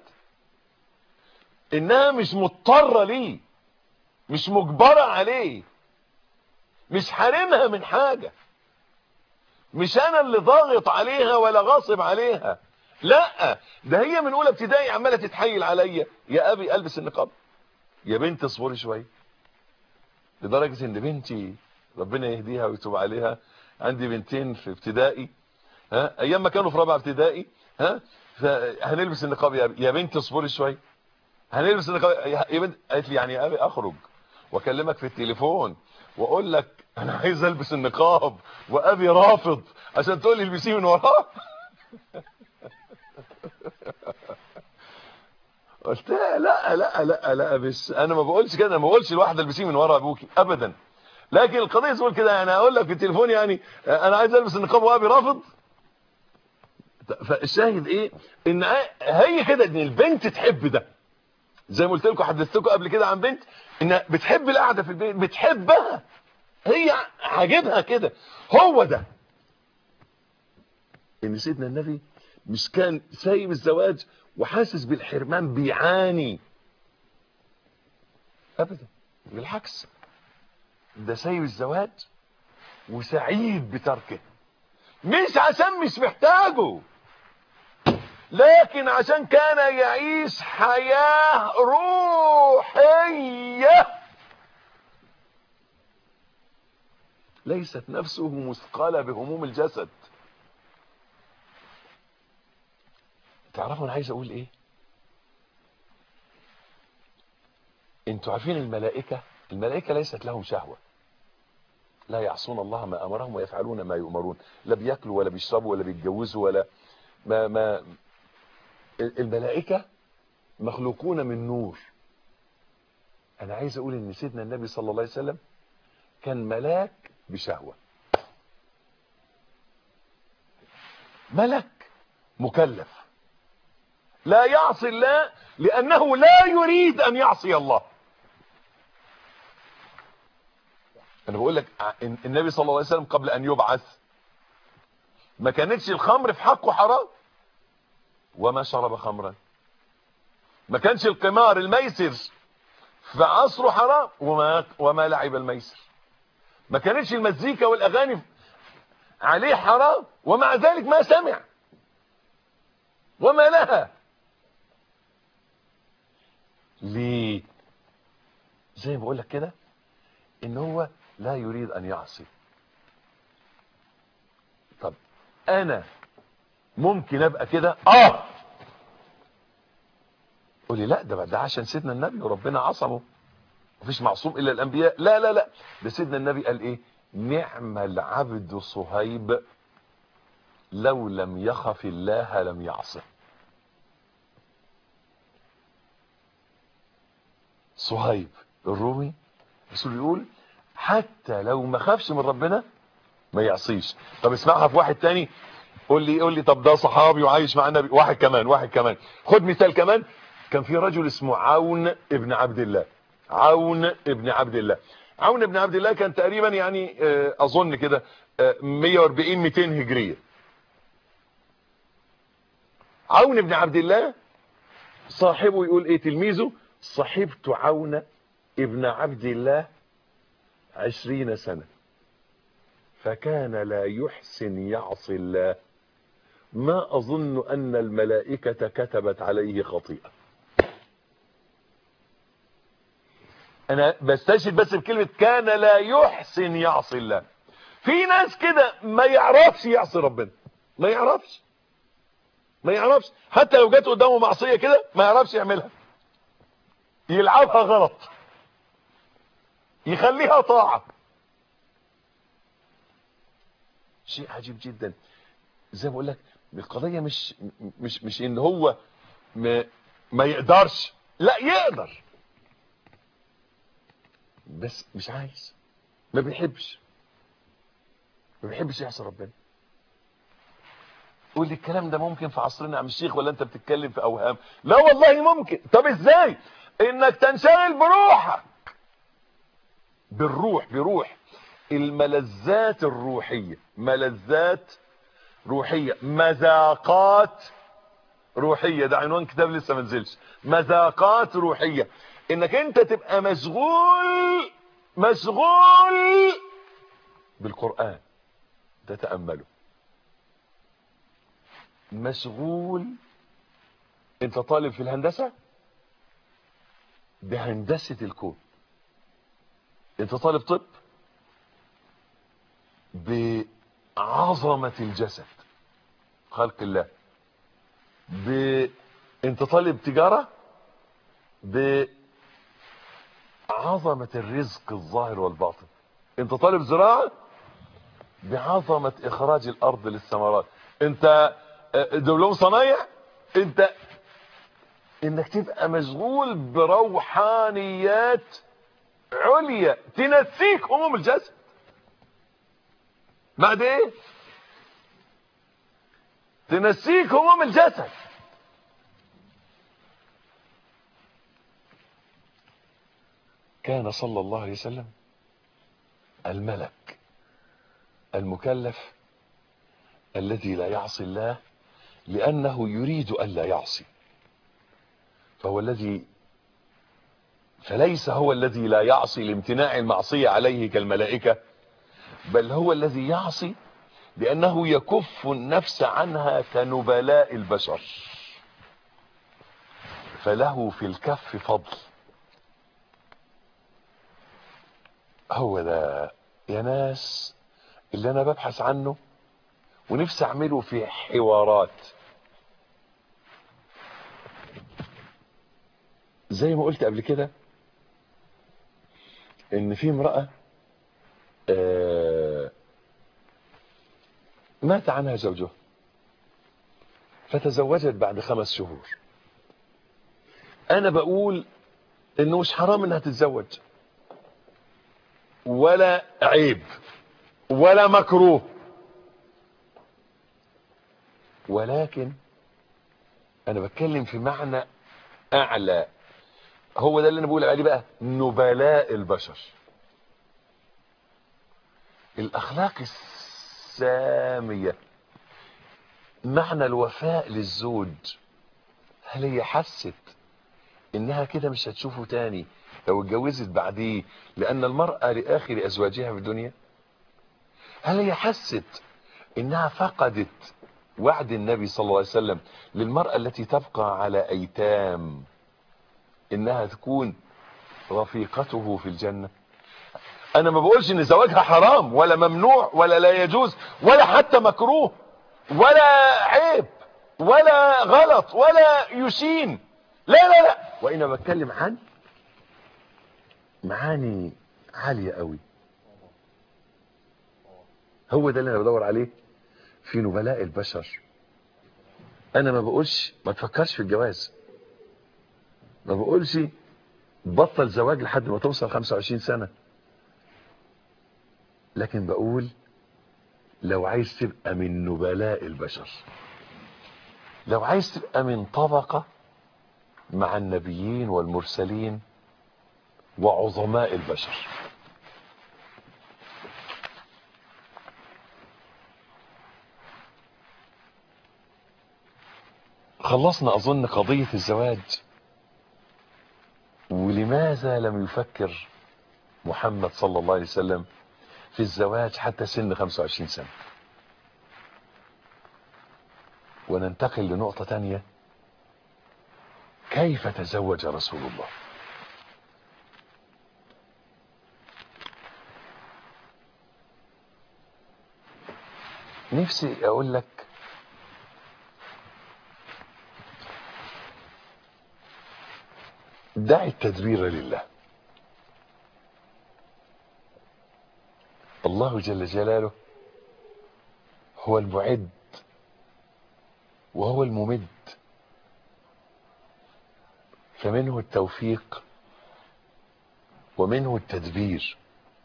انها مش مضطره ليه مش مجبره عليه مش حارمها من حاجه مش انا اللي ضاغط عليها ولا غاصب عليها لا ده هي من اولى ابتدائي عماله تتحايل عليا يا ابي البس النقاب يا بنت اصبري شويه لدرجه ان بنتي ربنا يهديها ويتوب عليها عندي بنتين في ابتدائي ها ايام ما كانوا في رابعه ابتدائي ها هنلبس النقاب يا يا بنت اصبري شويه هنلبس النقاب يا بنت قالت لي يعني يا ابي اخرج واكلمك في التليفون واقول لك انا عايز البس النقاب وابي رافض عشان تقول لي البسيه من وراه قلت لها لا لا لا لا بس انا ما بقولش كده ما بقولش الواحده البسيه من ورا ابوكي ابدا لكن القضيه تقول كده يعني اقول لك في التليفون يعني انا عايز البس النقاب وابي رافض فالشاهد ايه ان هي كده ان البنت تحب ده زي ما قلت لكم حدثتكم قبل كده عن بنت انها بتحب القعده في البيت بتحبها هي عاجبها كده هو ده ان سيدنا النبي مش كان سايب الزواج وحاسس بالحرمان بيعاني ابدا بالعكس ده سايب الزواج وسعيد بتركه مش عشان مش محتاجه لكن عشان كان يعيش حياة روحية ليست نفسه مثقلة بهموم الجسد تعرفوا انا عايز اقول ايه انتوا عارفين الملائكة الملائكة ليست لهم شهوة لا يعصون الله ما امرهم ويفعلون ما يؤمرون لا بياكلوا ولا بيشربوا ولا بيتجوزوا ولا ما ما الملائكة مخلوقون من نور انا عايز اقول ان سيدنا النبي صلى الله عليه وسلم كان ملاك بشهوة ملك مكلف لا يعصي الله لانه لا يريد ان يعصي الله انا بقول لك النبي صلى الله عليه وسلم قبل ان يبعث ما كانتش الخمر في حقه حرام وما شرب خمرا ما كانش القمار الميسر في عصره حرام وما, وما لعب الميسر ما كانتش المزيكا والاغاني عليه حرام ومع ذلك ما سمع وما لها ليه زي ما بقول لك كده ان هو لا يريد ان يعصي طب انا ممكن ابقى كده اه قولي لا ده ده عشان سيدنا النبي وربنا عصمه مفيش معصوم الا الانبياء لا لا لا ده سيدنا النبي قال ايه نعم العبد صهيب لو لم يخف الله لم يعصه صهيب الرومي الرسول يقول حتى لو ما خافش من ربنا ما يعصيش طب اسمعها في واحد تاني قول لي قول لي طب ده صحابي وعايش مع النبي واحد كمان واحد كمان خد مثال كمان كان في رجل اسمه عون ابن عبد الله عون ابن عبد الله عون ابن عبد الله كان تقريبا يعني اظن كده 140 200 هجريه عون ابن عبد الله صاحبه يقول ايه تلميذه صحبت عون ابن عبد الله عشرين سنة فكان لا يحسن يعصي الله ما أظن أن الملائكة كتبت عليه خطيئة أنا بستشهد بس بكلمة كان لا يحسن يعصي الله في ناس كده ما يعرفش يعصي ربنا ما يعرفش ما يعرفش حتى لو جت قدامه معصية كده ما يعرفش يعملها يلعبها غلط يخليها طاعة شيء عجيب جدا زي ما بقول لك القضية مش مش مش ان هو ما ما يقدرش لا يقدر بس مش عايز ما بيحبش ما بيحبش يعصي ربنا قول لي الكلام ده ممكن في عصرنا يا عم الشيخ ولا انت بتتكلم في اوهام لا والله ممكن طب ازاي انك تنشغل بروحك بالروح بروح الملذات الروحية ملذات روحية مذاقات روحية ده عنوان كتاب لسه ما نزلش مذاقات روحية انك انت تبقى مشغول مشغول بالقرآن تتأمله مشغول انت طالب في الهندسة بهندسة الكون انت طالب طب بعظمة الجسد خلق الله ب... انت طالب تجارة بعظمة الرزق الظاهر والباطن انت طالب زراعة بعظمة اخراج الارض للثمرات انت دبلوم صنايع انت انك تبقى مشغول بروحانيات عليا تنسيك هموم الجسد بعد ايه تنسيك هموم الجسد كان صلى الله عليه وسلم الملك المكلف الذي لا يعصي الله لأنه يريد أن لا يعصي فهو الذي فليس هو الذي لا يعصي لامتناع المعصية عليه كالملائكة بل هو الذي يعصي لأنه يكف النفس عنها كنبلاء البشر فله في الكف فضل هو ده يا ناس اللي انا ببحث عنه ونفسي اعمله في حوارات زي ما قلت قبل كده ان في امرأة آه مات عنها زوجها فتزوجت بعد خمس شهور انا بقول انه مش حرام انها تتزوج ولا عيب ولا مكروه ولكن انا بتكلم في معنى اعلى هو ده اللي انا بقول عليه بقى نبلاء البشر الاخلاق السامية معنى الوفاء للزوج هل هي حست انها كده مش هتشوفه تاني لو اتجوزت بعديه لان المرأة لاخر ازواجها في الدنيا هل هي حست انها فقدت وعد النبي صلى الله عليه وسلم للمرأة التي تبقى على ايتام انها تكون رفيقته في الجنة انا ما بقولش ان زواجها حرام ولا ممنوع ولا لا يجوز ولا حتى مكروه ولا عيب ولا غلط ولا يشين لا لا لا وانما بتكلم عن معاني عالية قوي هو ده اللي انا بدور عليه في نبلاء البشر انا ما بقولش ما تفكرش في الجواز ما بقولش بطل زواج لحد ما توصل 25 سنة لكن بقول لو عايز تبقى من نبلاء البشر لو عايز تبقى من طبقة مع النبيين والمرسلين وعظماء البشر خلصنا اظن قضية الزواج ولماذا لم يفكر محمد صلى الله عليه وسلم في الزواج حتى سن 25 سنة وننتقل لنقطة تانية كيف تزوج رسول الله نفسي اقول لك دع التدبير لله الله جل جلاله هو المعد وهو الممد فمنه التوفيق ومنه التدبير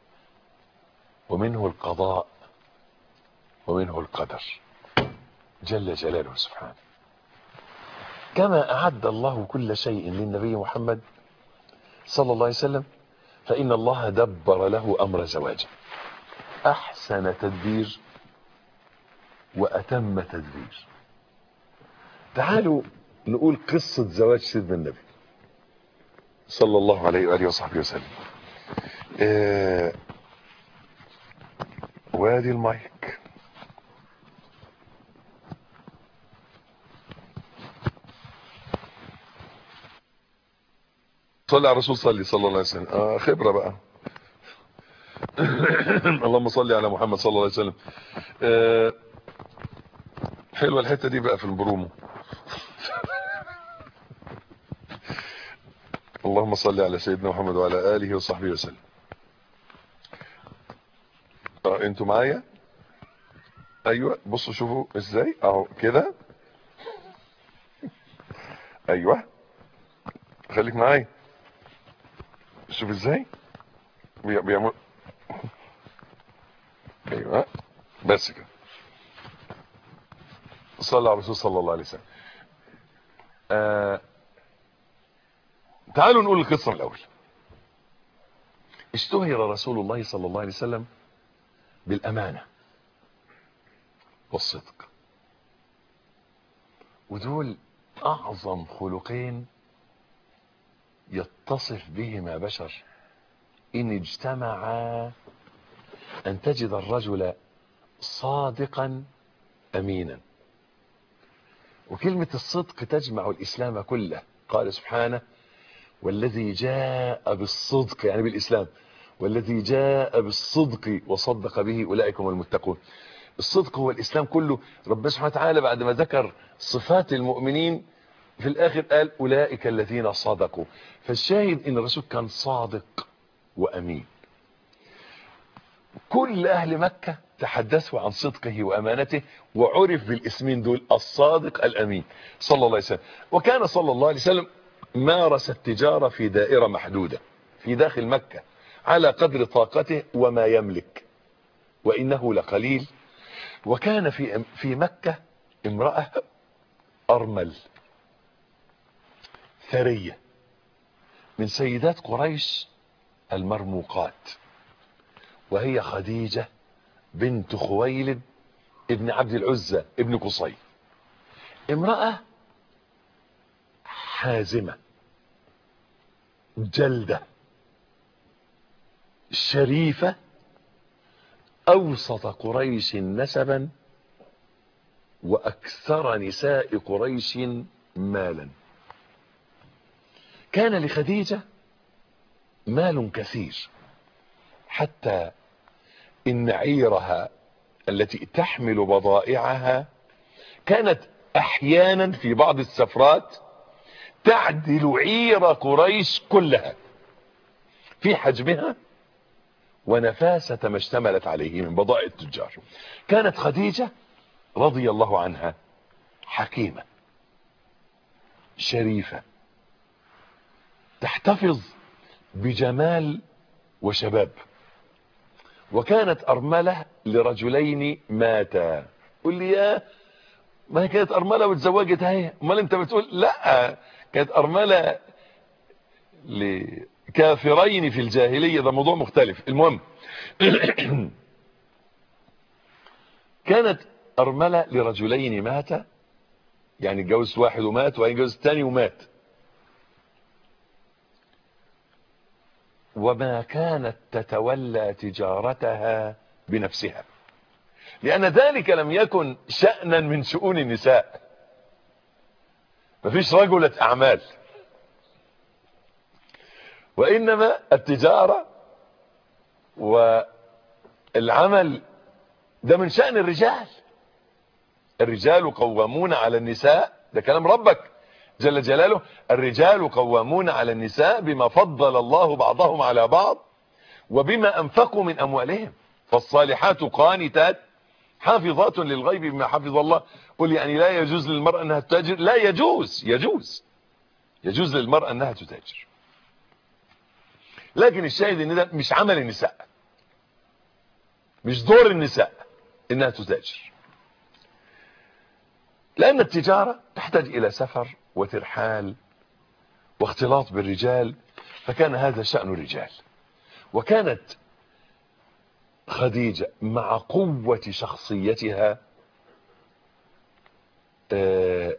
ومنه القضاء ومنه القدر جل جلاله سبحانه كما أعد الله كل شيء للنبي محمد صلى الله عليه وسلم فإن الله دبر له أمر زواجه أحسن تدبير وأتم تدبير تعالوا نقول قصة زواج سيدنا النبي صلى الله عليه وآله وصحبه وسلم آه وادي المايك صلي على الرسول صلي صلى الله عليه وسلم آه خبرة بقى اللهم صل على محمد صلى الله عليه وسلم آه حلوة الحتة دي بقى في البرومو اللهم صل على سيدنا محمد وعلى آله وصحبه وسلم اه انتوا معايا ايوه بصوا شوفوا ازاي اهو كده ايوه خليك معايا شوف ازاي بي- بيعمل ايوه بس كده صلى على الرسول صلى الله عليه وسلم آه تعالوا نقول القصة من الأول اشتهر رسول الله صلى الله عليه وسلم بالأمانة والصدق ودول أعظم خلقين يتصف بهما بشر إن اجتمعا أن تجد الرجل صادقا أمينا وكلمة الصدق تجمع الإسلام كله قال سبحانه والذي جاء بالصدق يعني بالإسلام والذي جاء بالصدق وصدق به أولئك هم المتقون الصدق هو الإسلام كله ربنا سبحانه وتعالى بعد ما ذكر صفات المؤمنين في الآخر قال أولئك الذين صدقوا فالشاهد إن الرسول كان صادق وأمين كل أهل مكة تحدثوا عن صدقه وأمانته وعرف بالاسمين دول الصادق الأمين صلى الله عليه وسلم وكان صلى الله عليه وسلم مارس التجارة في دائرة محدودة في داخل مكة على قدر طاقته وما يملك وإنه لقليل وكان في في مكة امرأة أرمل ثرية من سيدات قريش المرموقات وهي خديجة بنت خويلد ابن عبد العزة ابن قصي امرأة حازمة جلدة شريفة أوسط قريش نسبا وأكثر نساء قريش مالا كان لخديجة مال كثير حتى إن عيرها التي تحمل بضائعها كانت أحيانا في بعض السفرات تعدل عير قريش كلها في حجمها ونفاسة ما اشتملت عليه من بضائع التجار كانت خديجة رضي الله عنها حكيمة شريفة تحتفظ بجمال وشباب وكانت أرملة لرجلين ماتا قل لي يا ما هي كانت أرملة وتزوجت هي امال انت بتقول لا كانت أرملة لكافرين في الجاهلية ده موضوع مختلف المهم كانت أرملة لرجلين ماتا يعني اتجوز واحد ومات وهيتجوز الثاني ومات وما كانت تتولى تجارتها بنفسها لأن ذلك لم يكن شأنا من شؤون النساء مفيش رجلة أعمال وإنما التجارة والعمل ده من شأن الرجال الرجال قوامون على النساء ده كلام ربك جل جلاله الرجال قوامون على النساء بما فضل الله بعضهم على بعض وبما أنفقوا من أموالهم فالصالحات قانتات حافظات للغيب بما حفظ الله قل يعني لا يجوز للمرأة أنها تتاجر لا يجوز يجوز يجوز للمرأة انها تتاجر لكن الشاهد ان ده مش عمل النساء مش دور النساء انها تتاجر لان التجارة تحتاج الى سفر وترحال واختلاط بالرجال فكان هذا شأن الرجال وكانت خديجة مع قوة شخصيتها آه،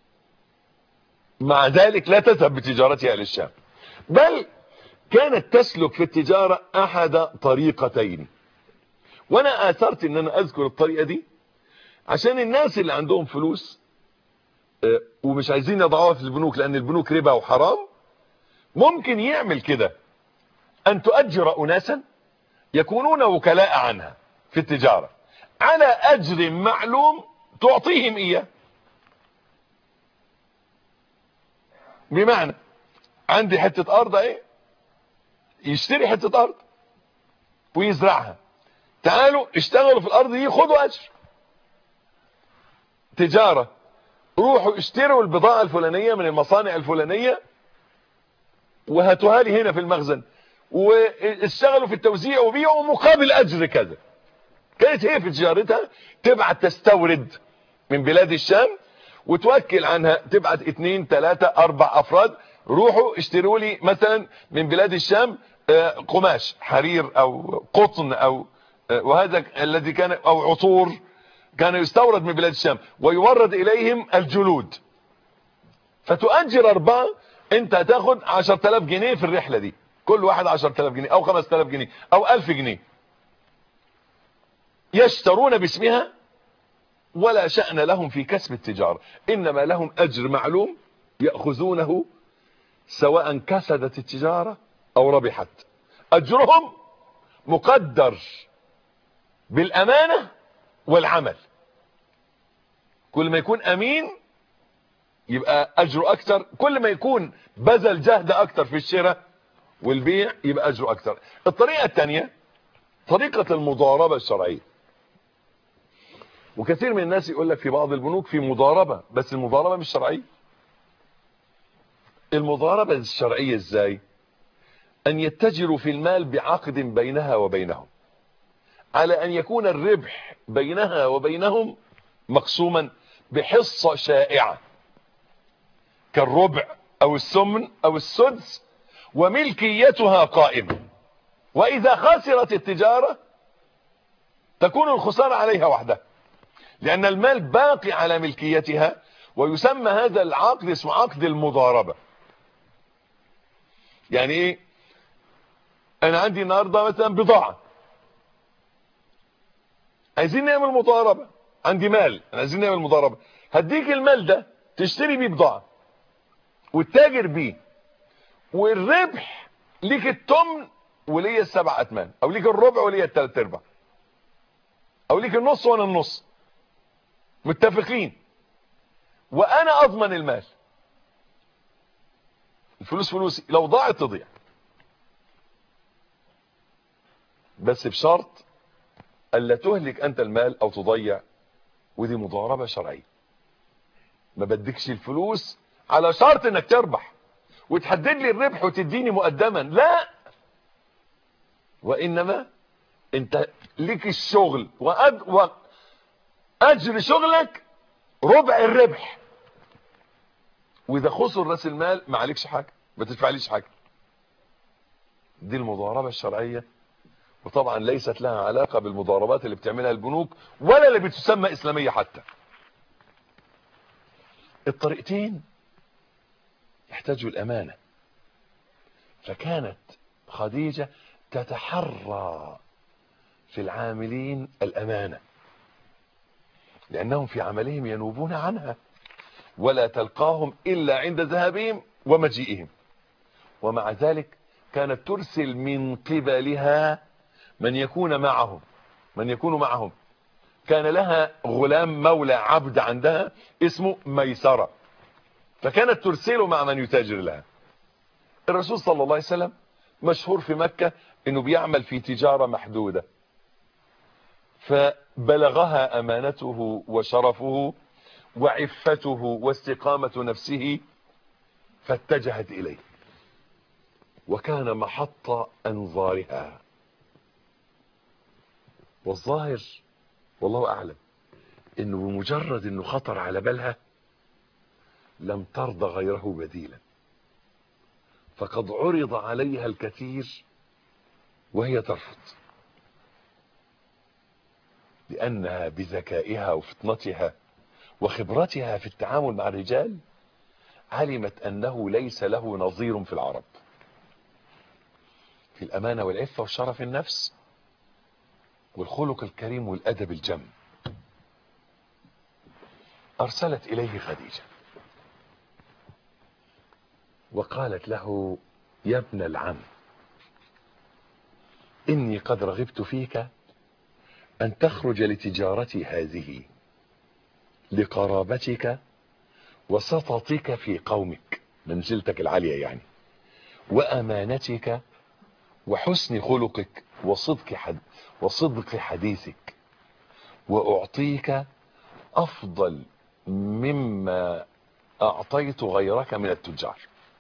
مع ذلك لا تذهب بتجارتها للشام بل كانت تسلك في التجارة احد طريقتين وانا اثرت ان انا اذكر الطريقة دي عشان الناس اللي عندهم فلوس آه، ومش عايزين يضعوها في البنوك لان البنوك ربا وحرام ممكن يعمل كده ان تؤجر اناسا يكونون وكلاء عنها في التجارة على اجر معلوم تعطيهم اياه بمعنى عندي حتة ارض ايه يشتري حتة ارض ويزرعها تعالوا اشتغلوا في الارض دي خدوا اجر تجارة روحوا اشتروا البضاعة الفلانية من المصانع الفلانية وهاتوها لي هنا في المخزن واشتغلوا في التوزيع وبيعوا مقابل اجر كذا كانت هي في تجارتها تبعت تستورد من بلاد الشام وتوكل عنها تبعت اتنين تلاتة اربع افراد روحوا اشتروا لي مثلا من بلاد الشام آه، قماش حرير او قطن او آه، وهذا الذي كان او عطور كان يستورد من بلاد الشام ويورد اليهم الجلود فتؤجر اربعة انت هتاخد 10000 جنيه في الرحلة دي كل واحد 10000 جنيه او 5000 جنيه او 1000 جنيه يشترون باسمها ولا شأن لهم في كسب التجارة انما لهم اجر معلوم يأخذونه سواء كسدت التجارة او ربحت اجرهم مقدر بالامانة والعمل كل ما يكون امين يبقى اجره اكتر كل ما يكون بذل جهد اكتر في الشراء والبيع يبقى اجره اكتر الطريقة الثانية طريقة المضاربة الشرعية وكثير من الناس يقول لك في بعض البنوك في مضاربة بس المضاربة مش شرعية المضاربة الشرعية ازاي ان يتجروا في المال بعقد بينها وبينهم على ان يكون الربح بينها وبينهم مقسوما بحصة شائعة كالربع او السمن او السدس وملكيتها قائمة واذا خسرت التجارة تكون الخسارة عليها وحدها لان المال باقي على ملكيتها ويسمى هذا العقد اسمه عقد المضاربة يعني ايه انا عندي النهاردة مثلا بضاعة عايزين نعمل مضاربة عندي مال انا عايزين نعمل مضاربة هديك المال ده تشتري بيه بضاعة وتتاجر بيه والربح ليك التمن وليا السبع اتمان او ليك الربع وليا الثلاث ارباع او ليك النص وانا النص متفقين وانا اضمن المال الفلوس فلوسي لو ضاعت تضيع بس بشرط الا تهلك انت المال او تضيع ودي مضاربة شرعية ما بدكش الفلوس على شرط انك تربح وتحدد لي الربح وتديني مقدما لا وانما انت ليك الشغل وأد... واجر شغلك ربع الربح واذا خسر راس المال ما عليكش حاجه ما تدفعليش حاجه دي المضاربه الشرعيه وطبعا ليست لها علاقه بالمضاربات اللي بتعملها البنوك ولا اللي بتسمى اسلاميه حتى الطريقتين يحتاجوا الامانه فكانت خديجه تتحرى في العاملين الامانه لانهم في عملهم ينوبون عنها ولا تلقاهم الا عند ذهابهم ومجيئهم ومع ذلك كانت ترسل من قبلها من يكون معهم من يكون معهم كان لها غلام مولى عبد عندها اسمه ميسرة فكانت ترسله مع من يتاجر لها الرسول صلى الله عليه وسلم مشهور في مكة انه بيعمل في تجارة محدودة فبلغها امانته وشرفه وعفته واستقامة نفسه فاتجهت إليه وكان محط أنظارها والظاهر والله أعلم إنه بمجرد إنه خطر على بالها لم ترضى غيره بديلا فقد عرض عليها الكثير وهي ترفض لأنها بذكائها وفطنتها وخبرتها في التعامل مع الرجال علمت أنه ليس له نظير في العرب في الأمانة والعفة وشرف النفس والخلق الكريم والأدب الجم أرسلت إليه خديجة وقالت له يا ابن العم إني قد رغبت فيك أن تخرج لتجارتي هذه لقرابتك وسطتك في قومك منزلتك العالية يعني وأمانتك وحسن خلقك وصدق حد وصدق حديثك وأعطيك أفضل مما أعطيت غيرك من التجار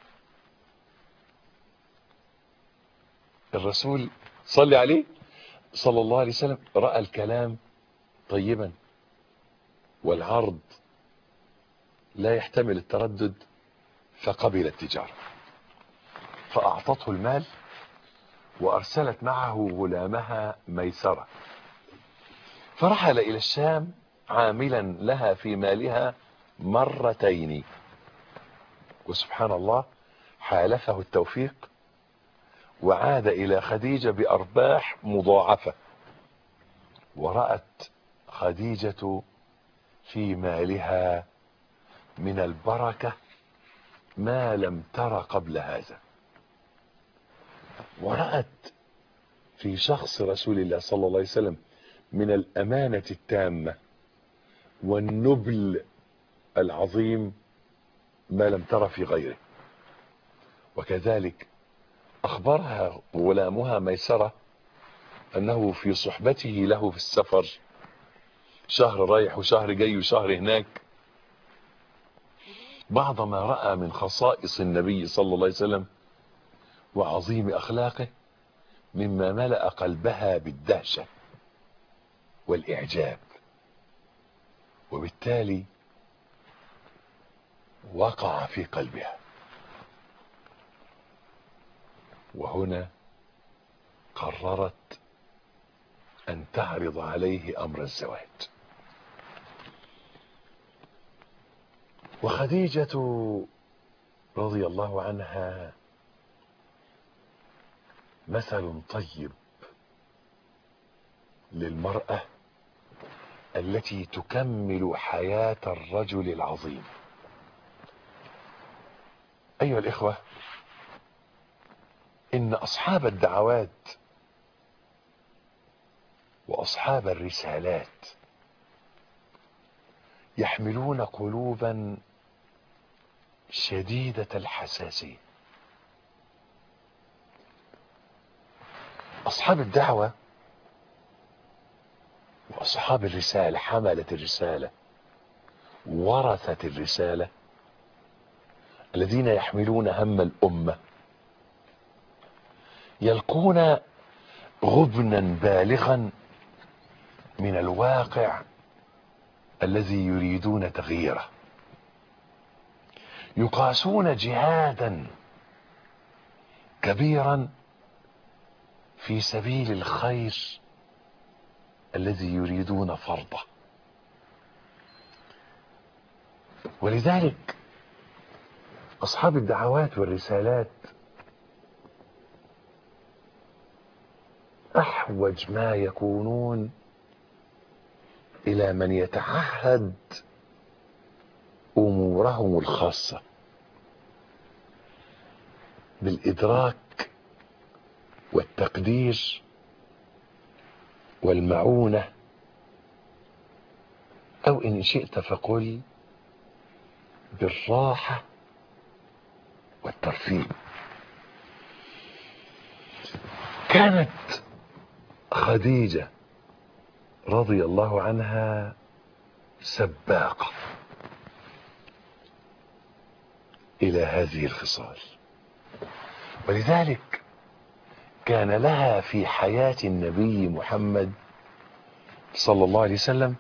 الرسول صلي عليه صلى الله عليه وسلم رأى الكلام طيبا والعرض لا يحتمل التردد فقبل التجارة فأعطته المال وأرسلت معه غلامها ميسرة فرحل إلى الشام عاملا لها في مالها مرتين وسبحان الله حالفه التوفيق وعاد إلى خديجة بأرباح مضاعفة ورأت خديجة في مالها من البركة ما لم تر قبل هذا ورأت في شخص رسول الله صلى الله عليه وسلم من الأمانة التامة والنبل العظيم ما لم تر في غيره وكذلك أخبرها غلامها ميسرة أنه في صحبته له في السفر شهر رايح وشهر جاي وشهر هناك بعض ما رأى من خصائص النبي صلى الله عليه وسلم وعظيم أخلاقه مما ملأ قلبها بالدهشة والإعجاب وبالتالي وقع في قلبها وهنا قررت أن تعرض عليه أمر الزواج وخديجة رضي الله عنها مثل طيب للمرأة التي تكمل حياة الرجل العظيم أيها الإخوة إن أصحاب الدعوات وأصحاب الرسالات يحملون قلوبا شديدة الحساسية أصحاب الدعوة وأصحاب الرسالة حملة الرسالة ورثة الرسالة الذين يحملون هم الأمة يلقون غبنا بالغا من الواقع الذي يريدون تغييره يقاسون جهادا كبيرا في سبيل الخير الذي يريدون فرضه ولذلك أصحاب الدعوات والرسالات أحوج ما يكونون إلى من يتعهد أمورهم الخاصة بالإدراك والتقدير والمعونة أو إن شئت فقل بالراحة والترفيه كانت خديجة رضي الله عنها سباقة إلى هذه الخصال ولذلك كان لها في حياة النبي محمد صلى الله عليه وسلم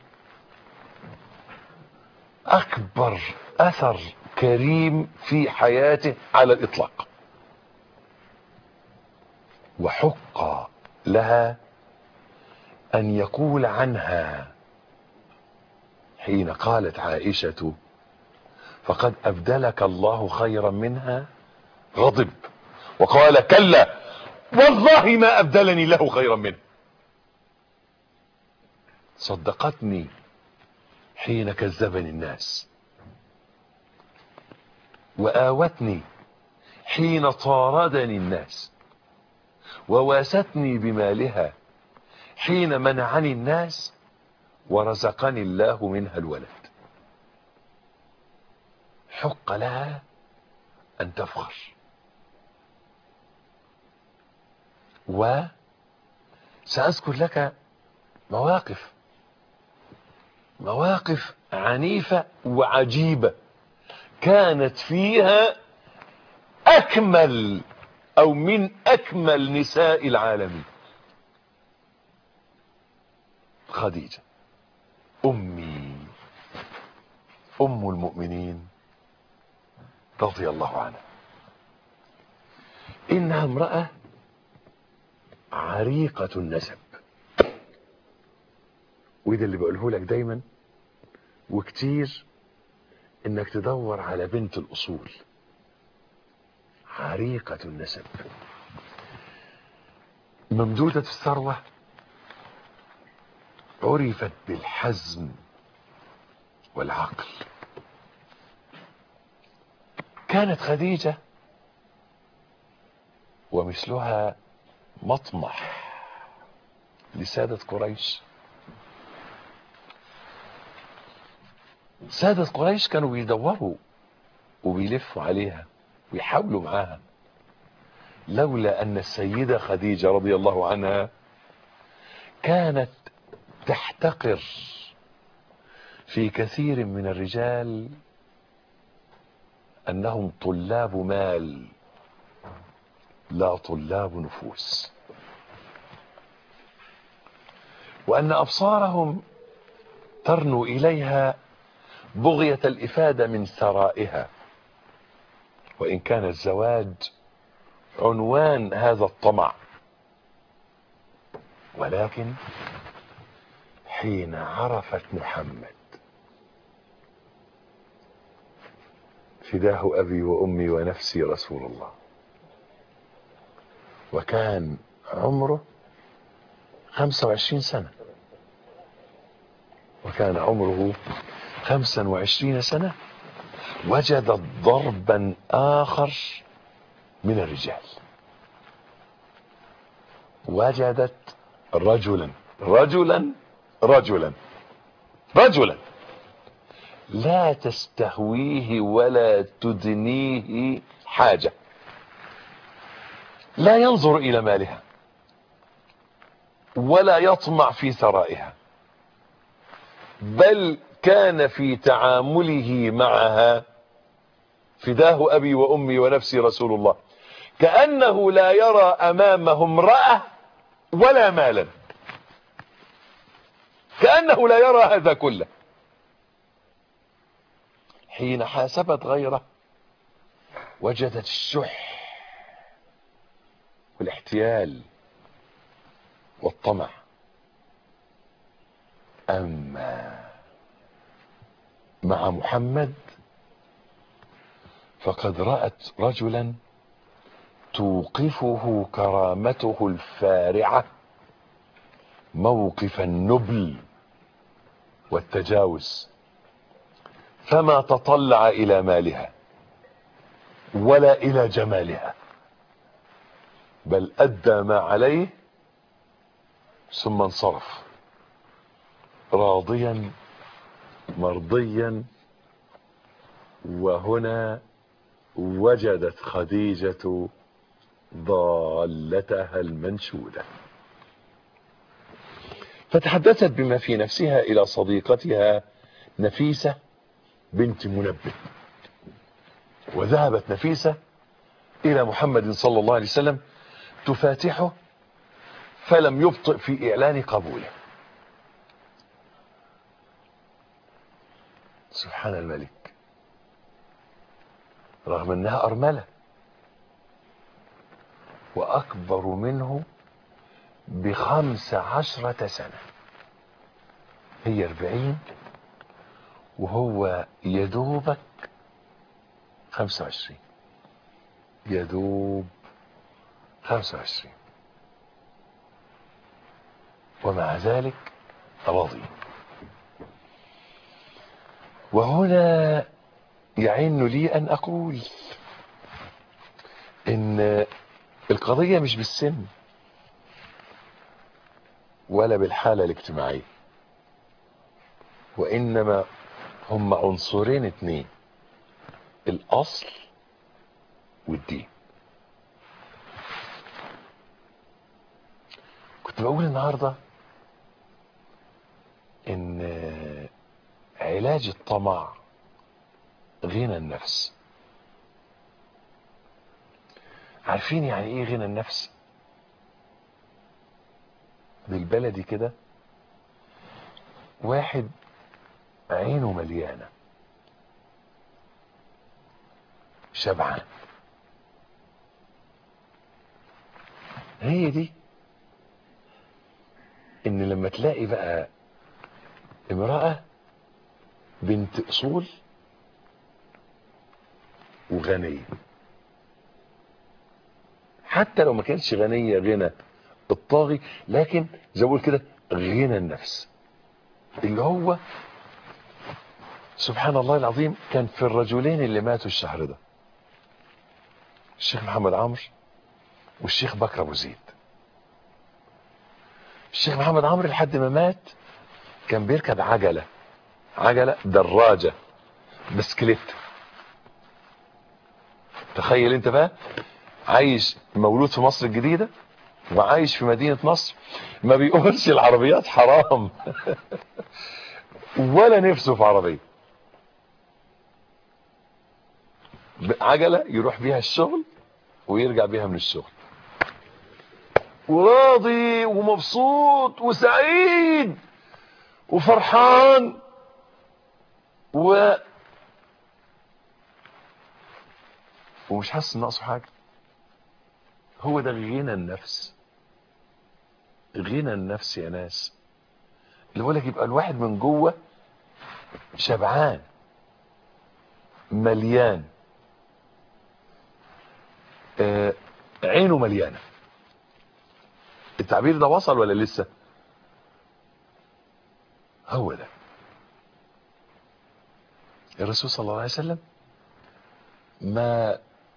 أكبر أثر كريم في حياته على الإطلاق وحق لها أن يقول عنها حين قالت عائشة فقد أبدلك الله خيرا منها غضب وقال كلا والله ما أبدلني له خيرا منه صدقتني حين كذبني الناس وآوتني حين طاردني الناس وواستني بمالها حين منعني الناس ورزقني الله منها الولد حق لها أن تفخر وسأذكر لك مواقف مواقف عنيفة وعجيبة كانت فيها أكمل أو من أكمل نساء العالمين خديجة أمي أم المؤمنين رضي الله عنها إنها امرأة عريقة النسب وده اللي بقوله لك دايما وكتير انك تدور على بنت الاصول عريقة النسب ممدودة الثروة عرفت بالحزم والعقل كانت خديجة ومثلها مطمح لسادة قريش سادة قريش كانوا بيدوروا وبيلفوا عليها ويحاولوا معاها لولا أن السيدة خديجة رضي الله عنها كانت تحتقر في كثير من الرجال أنهم طلاب مال لا طلاب نفوس وأن أبصارهم ترنو إليها بغية الإفادة من ثرائها وإن كان الزواج عنوان هذا الطمع ولكن حين عرفت محمد فداه أبي وأمي ونفسي رسول الله وكان عمره 25 سنة وكان عمره 25 سنة وجدت ضربا آخر من الرجال وجدت رجلا رجلا رجلا رجلا لا تستهويه ولا تدنيه حاجة لا ينظر إلى مالها ولا يطمع في ثرائها بل كان في تعامله معها فداه أبي وأمي ونفسي رسول الله كأنه لا يرى أمامه امرأة ولا مالا كأنه لا يرى هذا كله حين حاسبت غيره وجدت الشح والاحتيال والطمع أما مع محمد فقد رأت رجلا توقفه كرامته الفارعة موقف النبل والتجاوز فما تطلع إلى مالها ولا إلى جمالها بل أدى ما عليه ثم انصرف راضيا مرضيا وهنا وجدت خديجة ضالتها المنشودة فتحدثت بما في نفسها إلى صديقتها نفيسة بنت منبه وذهبت نفيسة إلى محمد صلى الله عليه وسلم تفاتحه فلم يبطئ في إعلان قبوله سبحان الملك رغم أنها أرملة وأكبر منه بخمس عشرة سنة هي أربعين وهو يدوبك خمسة وعشرين يدوب خمسة وعشرين ومع ذلك رضي وهنا يعن لي أن أقول إن القضية مش بالسن ولا بالحالة الاجتماعية وإنما هم عنصرين اتنين الأصل والدين كنت بقول النهاردة ان علاج الطمع غنى النفس عارفين يعني ايه غنى النفس بالبلدي كده واحد عينه مليانه شبعان هي دي ان لما تلاقي بقى امرأة بنت اصول وغنية حتى لو ما كانتش غنية غنى الطاغي لكن زي ما بقول كده غنى النفس اللي هو سبحان الله العظيم كان في الرجلين اللي ماتوا الشهر ده الشيخ محمد عمرو والشيخ بكر ابو زيد الشيخ محمد عمرو لحد ما مات كان بيركب عجلة عجلة دراجة بسكليت تخيل انت بقى عايش مولود في مصر الجديدة وعايش في مدينة نصر ما بيقولش العربيات حرام ولا نفسه في عربية عجلة يروح بيها الشغل ويرجع بيها من الشغل وراضي ومبسوط وسعيد وفرحان و ومش حاسس ان ناقصه حاجه هو ده غنى النفس غنى النفس يا ناس اللي بقول لك يبقى الواحد من جوه شبعان مليان آه عينه مليانه التعبير ده وصل ولا لسه هو ده الرسول صلى الله عليه وسلم ما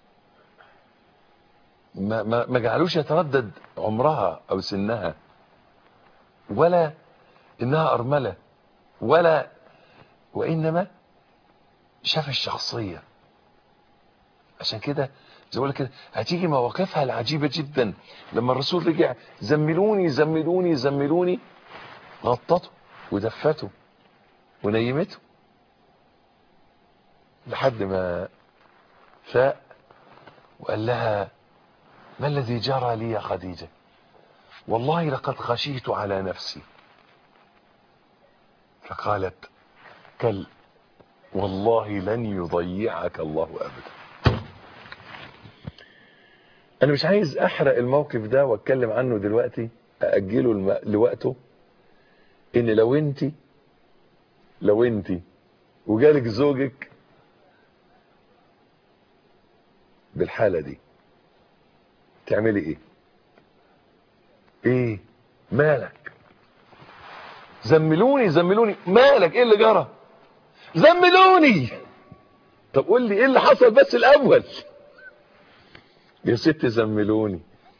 ما ما, ما جعلوش يتردد عمرها او سنها ولا انها ارمله ولا وانما شاف الشخصيه عشان كده زي ما كده هتيجي مواقفها العجيبه جدا لما الرسول رجع زملوني زملوني زملوني غطته ودفته ونيمته لحد ما فاق وقال لها ما الذي جرى لي يا خديجة والله لقد خشيت على نفسي فقالت كل والله لن يضيعك الله أبدا أنا مش عايز أحرق الموقف ده وأتكلم عنه دلوقتي أأجله الم... لوقته إن لو أنت لو أنت وجالك زوجك بالحالة دي تعملي ايه ايه مالك زملوني زملوني مالك ايه اللي جرى زملوني طب قول لي ايه اللي حصل بس الاول يا ست زملوني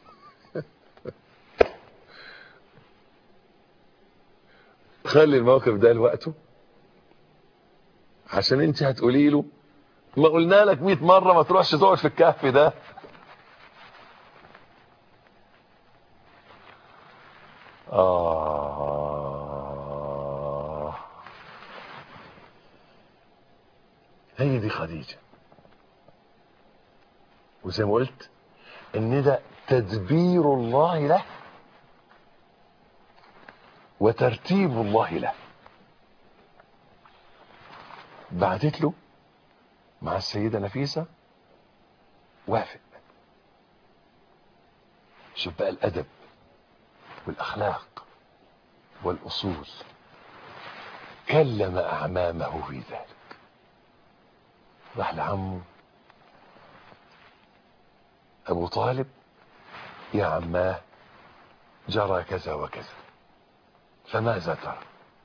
خلي الموقف ده لوقته عشان انت هتقولي له ما قلنا لك 100 مره ما تروحش تقعد في الكهف ده آه هي دي خديجة وزي ما قلت ان ده تدبير الله له وترتيب الله له بعتت له مع السيدة نفيسة وافق شوف بقى الأدب والأخلاق والأصول كلم أعمامه في ذلك راح لعمه أبو طالب يا عماه جرى كذا وكذا فماذا ترى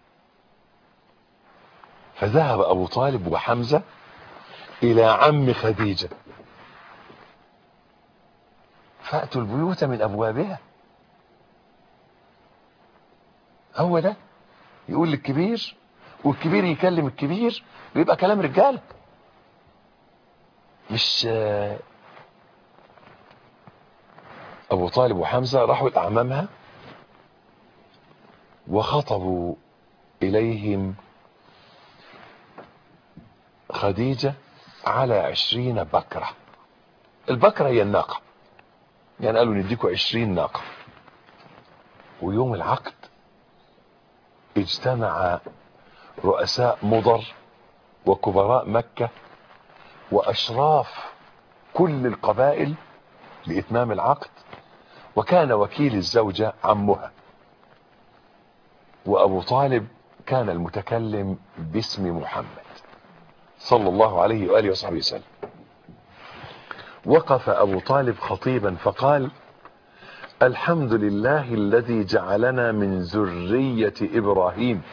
فذهب أبو طالب وحمزة إلى عم خديجة فأتوا البيوت من أبوابها هو ده يقول للكبير والكبير يكلم الكبير بيبقى كلام رجاله مش ابو طالب وحمزه راحوا لاعمامها وخطبوا اليهم خديجه على عشرين بكره البكره هي الناقه يعني قالوا نديكوا عشرين ناقه ويوم العقد اجتمع رؤساء مضر وكبراء مكة وأشراف كل القبائل لإتمام العقد وكان وكيل الزوجة عمها وأبو طالب كان المتكلم باسم محمد صلى الله عليه وآله وصحبه وسلم وقف أبو طالب خطيبا فقال الحمد لله الذي جعلنا من ذرية إبراهيم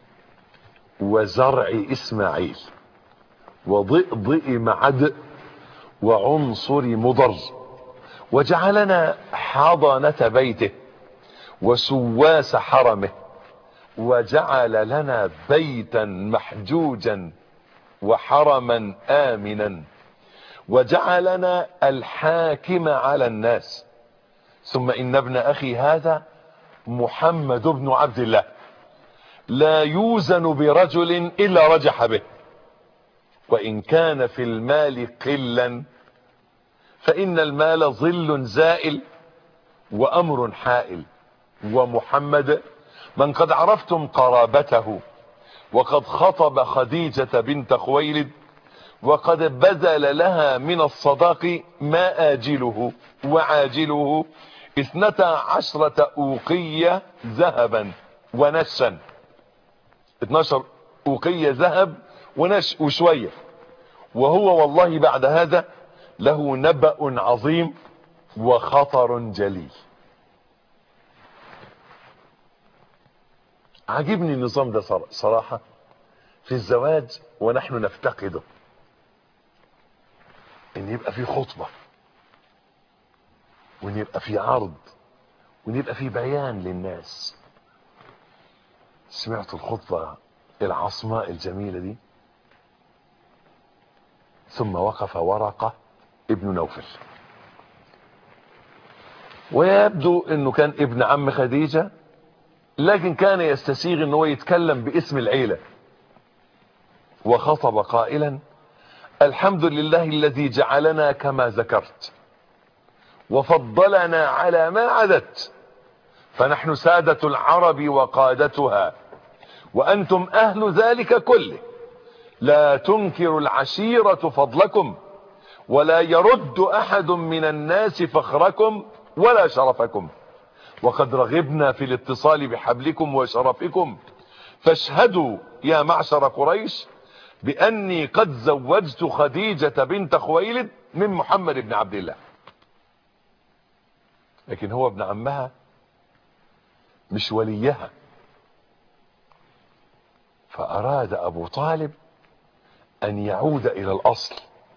وزرع إسماعيل وضئضئ معد وعنصر مضر وجعلنا حضنة بيته وسواس حرمه وجعل لنا بيتا محجوجا وحرما آمنا وجعلنا الحاكم على الناس ثم إن ابن أخي هذا محمد بن عبد الله لا يوزن برجل إلا رجح به وإن كان في المال قلا فإن المال ظل زائل وأمر حائل ومحمد من قد عرفتم قرابته وقد خطب خديجة بنت خويلد وقد بذل لها من الصداق ما آجله وعاجله اثنتا عشرة أوقية ذهبا ونشا 12 أوقية ذهب ونش وشوية وهو والله بعد هذا له نبأ عظيم وخطر جليل عجبني النظام ده صراحة في الزواج ونحن نفتقده ان يبقى في خطبة وان يبقى في عرض وان يبقى في بيان للناس سمعت الخطبة العصماء الجميلة دي ثم وقف ورقة ابن نوفل ويبدو انه كان ابن عم خديجة لكن كان يستسيغ انه يتكلم باسم العيلة وخطب قائلا الحمد لله الذي جعلنا كما ذكرت وفضلنا على ما عدت فنحن سادة العرب وقادتها وأنتم أهل ذلك كله لا تنكر العشيرة فضلكم ولا يرد أحد من الناس فخركم ولا شرفكم وقد رغبنا في الاتصال بحبلكم وشرفكم فاشهدوا يا معشر قريش بأني قد زوجت خديجة بنت خويلد من محمد بن عبد الله لكن هو ابن عمها مش وليها فأراد أبو طالب أن يعود إلى الأصل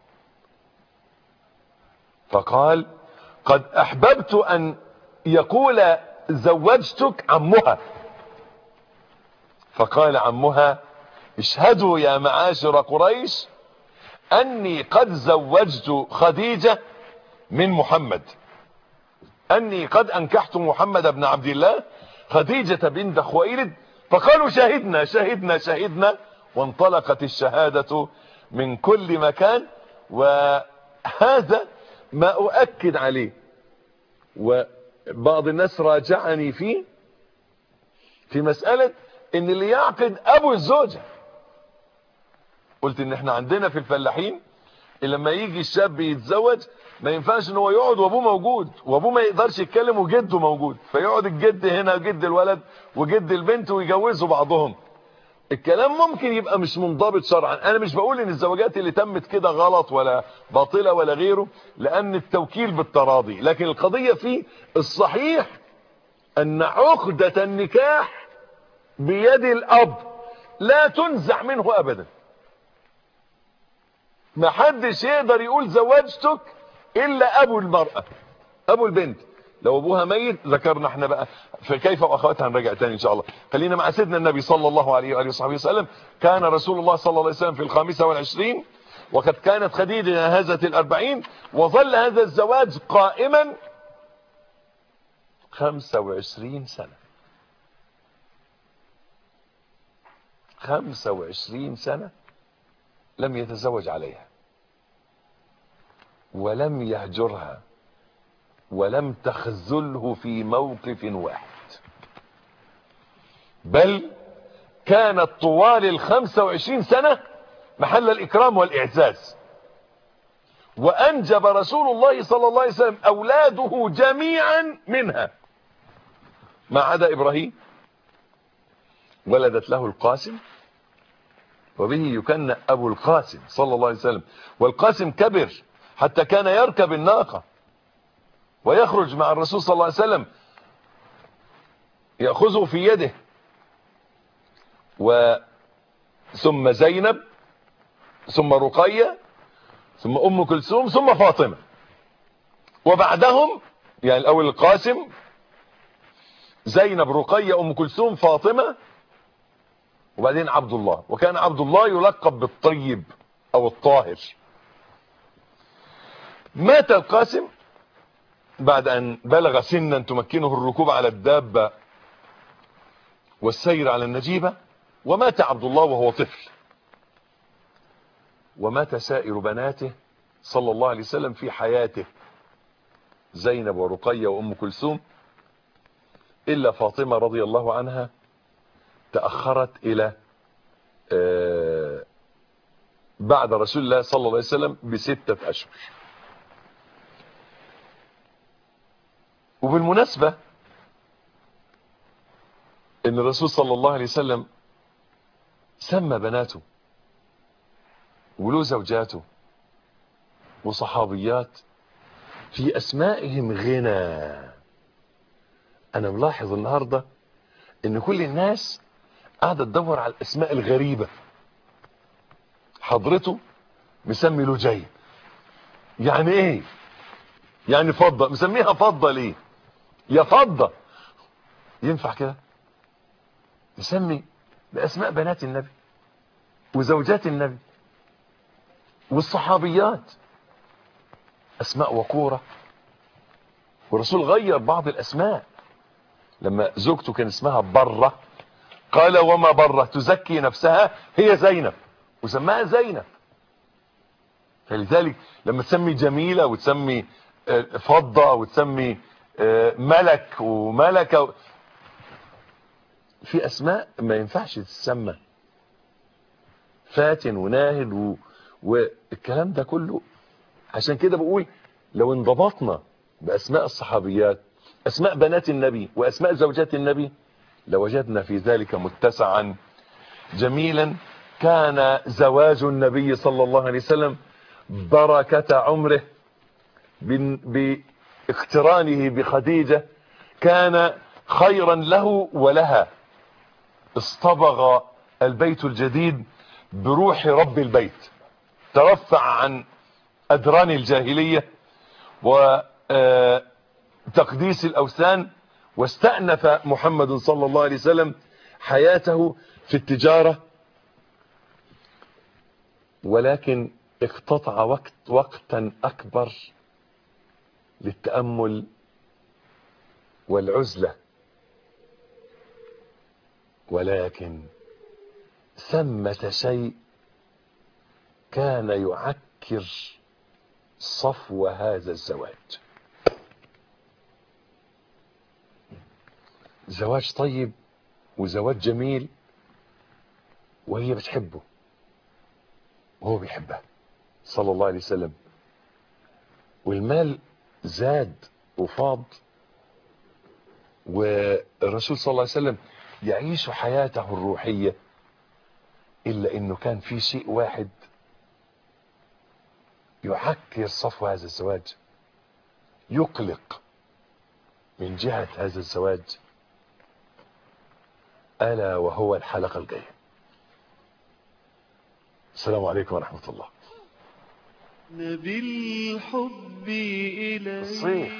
فقال قد أحببت أن يقول زوجتك عمها فقال عمها اشهدوا يا معاشر قريش أني قد زوجت خديجة من محمد أني قد أنكحت محمد بن عبد الله خديجة بنت خويلد فقالوا شهدنا شهدنا شهدنا وانطلقت الشهادة من كل مكان وهذا ما أؤكد عليه وبعض الناس راجعني فيه في مسألة ان اللي يعقد ابو الزوجة قلت ان احنا عندنا في الفلاحين لما يجي الشاب يتزوج ما ينفعش ان هو يقعد وابوه موجود وابوه ما يقدرش يتكلم وجده موجود فيقعد الجد هنا جد الولد وجد البنت ويجوزوا بعضهم الكلام ممكن يبقى مش منضبط شرعا انا مش بقول ان الزواجات اللي تمت كده غلط ولا باطلة ولا غيره لان التوكيل بالتراضي لكن القضية فيه الصحيح ان عقدة النكاح بيد الاب لا تنزع منه ابدا ما حدش يقدر يقول زوجتك الا ابو المرأة ابو البنت لو ابوها ميت ذكرنا احنا بقى فكيف واخواتها هنرجع تاني ان شاء الله خلينا مع سيدنا النبي صلى الله عليه واله وصحبه وسلم كان رسول الله صلى الله عليه وسلم في الخامسة والعشرين وقد كانت خديجة هزت الاربعين وظل هذا الزواج قائما خمسة وعشرين سنة خمسة وعشرين سنة لم يتزوج عليها ولم يهجرها ولم تخذله في موقف واحد بل كانت طوال الخمسة وعشرين سنة محل الإكرام والإعزاز وأنجب رسول الله صلى الله عليه وسلم أولاده جميعا منها ما عدا إبراهيم ولدت له القاسم وبه يكن أبو القاسم صلى الله عليه وسلم والقاسم كبر حتى كان يركب الناقة ويخرج مع الرسول صلى الله عليه وسلم يأخذه في يده و ثم زينب ثم رقية ثم أم كلثوم ثم فاطمة وبعدهم يعني الأول القاسم زينب رقية أم كلثوم فاطمة وبعدين عبد الله وكان عبد الله يلقب بالطيب أو الطاهر مات القاسم بعد أن بلغ سنا تمكنه الركوب على الدابة والسير على النجيبة ومات عبد الله وهو طفل ومات سائر بناته صلى الله عليه وسلم في حياته زينب ورقية وأم كلثوم إلا فاطمة رضي الله عنها تأخرت إلى بعد رسول الله صلى الله عليه وسلم بستة أشهر وبالمناسبة ان الرسول صلى الله عليه وسلم سمى بناته وله زوجاته وصحابيات في اسمائهم غنى انا ملاحظ النهاردة ان كل الناس قاعدة تدور على الاسماء الغريبة حضرته مسمي له جاي يعني ايه يعني فضة مسميها فضة ليه يا فضة ينفع كده نسمي باسماء بنات النبي وزوجات النبي والصحابيات اسماء وقورة والرسول غير بعض الاسماء لما زوجته كان اسمها برة قال وما برة تزكي نفسها هي زينب وسماها زينب فلذلك لما تسمي جميلة وتسمي فضة وتسمي ملك وملكة في اسماء ما ينفعش تسمى فاتن وناهد و... والكلام ده كله عشان كده بقول لو انضبطنا باسماء الصحابيات اسماء بنات النبي واسماء زوجات النبي لوجدنا في ذلك متسعا جميلا كان زواج النبي صلى الله عليه وسلم بركة عمره باقترانه بخديجة كان خيرا له ولها اصطبغ البيت الجديد بروح رب البيت ترفع عن أدران الجاهلية وتقديس الأوثان واستأنف محمد صلى الله عليه وسلم حياته في التجارة ولكن اقتطع وقت وقتا أكبر للتأمل والعزلة ولكن ثمة شيء كان يعكر صفو هذا الزواج زواج طيب وزواج جميل وهي بتحبه وهو بيحبها صلى الله عليه وسلم والمال زاد وفاض والرسول صلى الله عليه وسلم يعيش حياته الروحية إلا إنه كان في شيء واحد يعكر صفو هذا الزواج يقلق من جهة هذا الزواج ألا وهو الحلقة الجاية السلام عليكم ورحمة الله
بالحب إليك
الصيف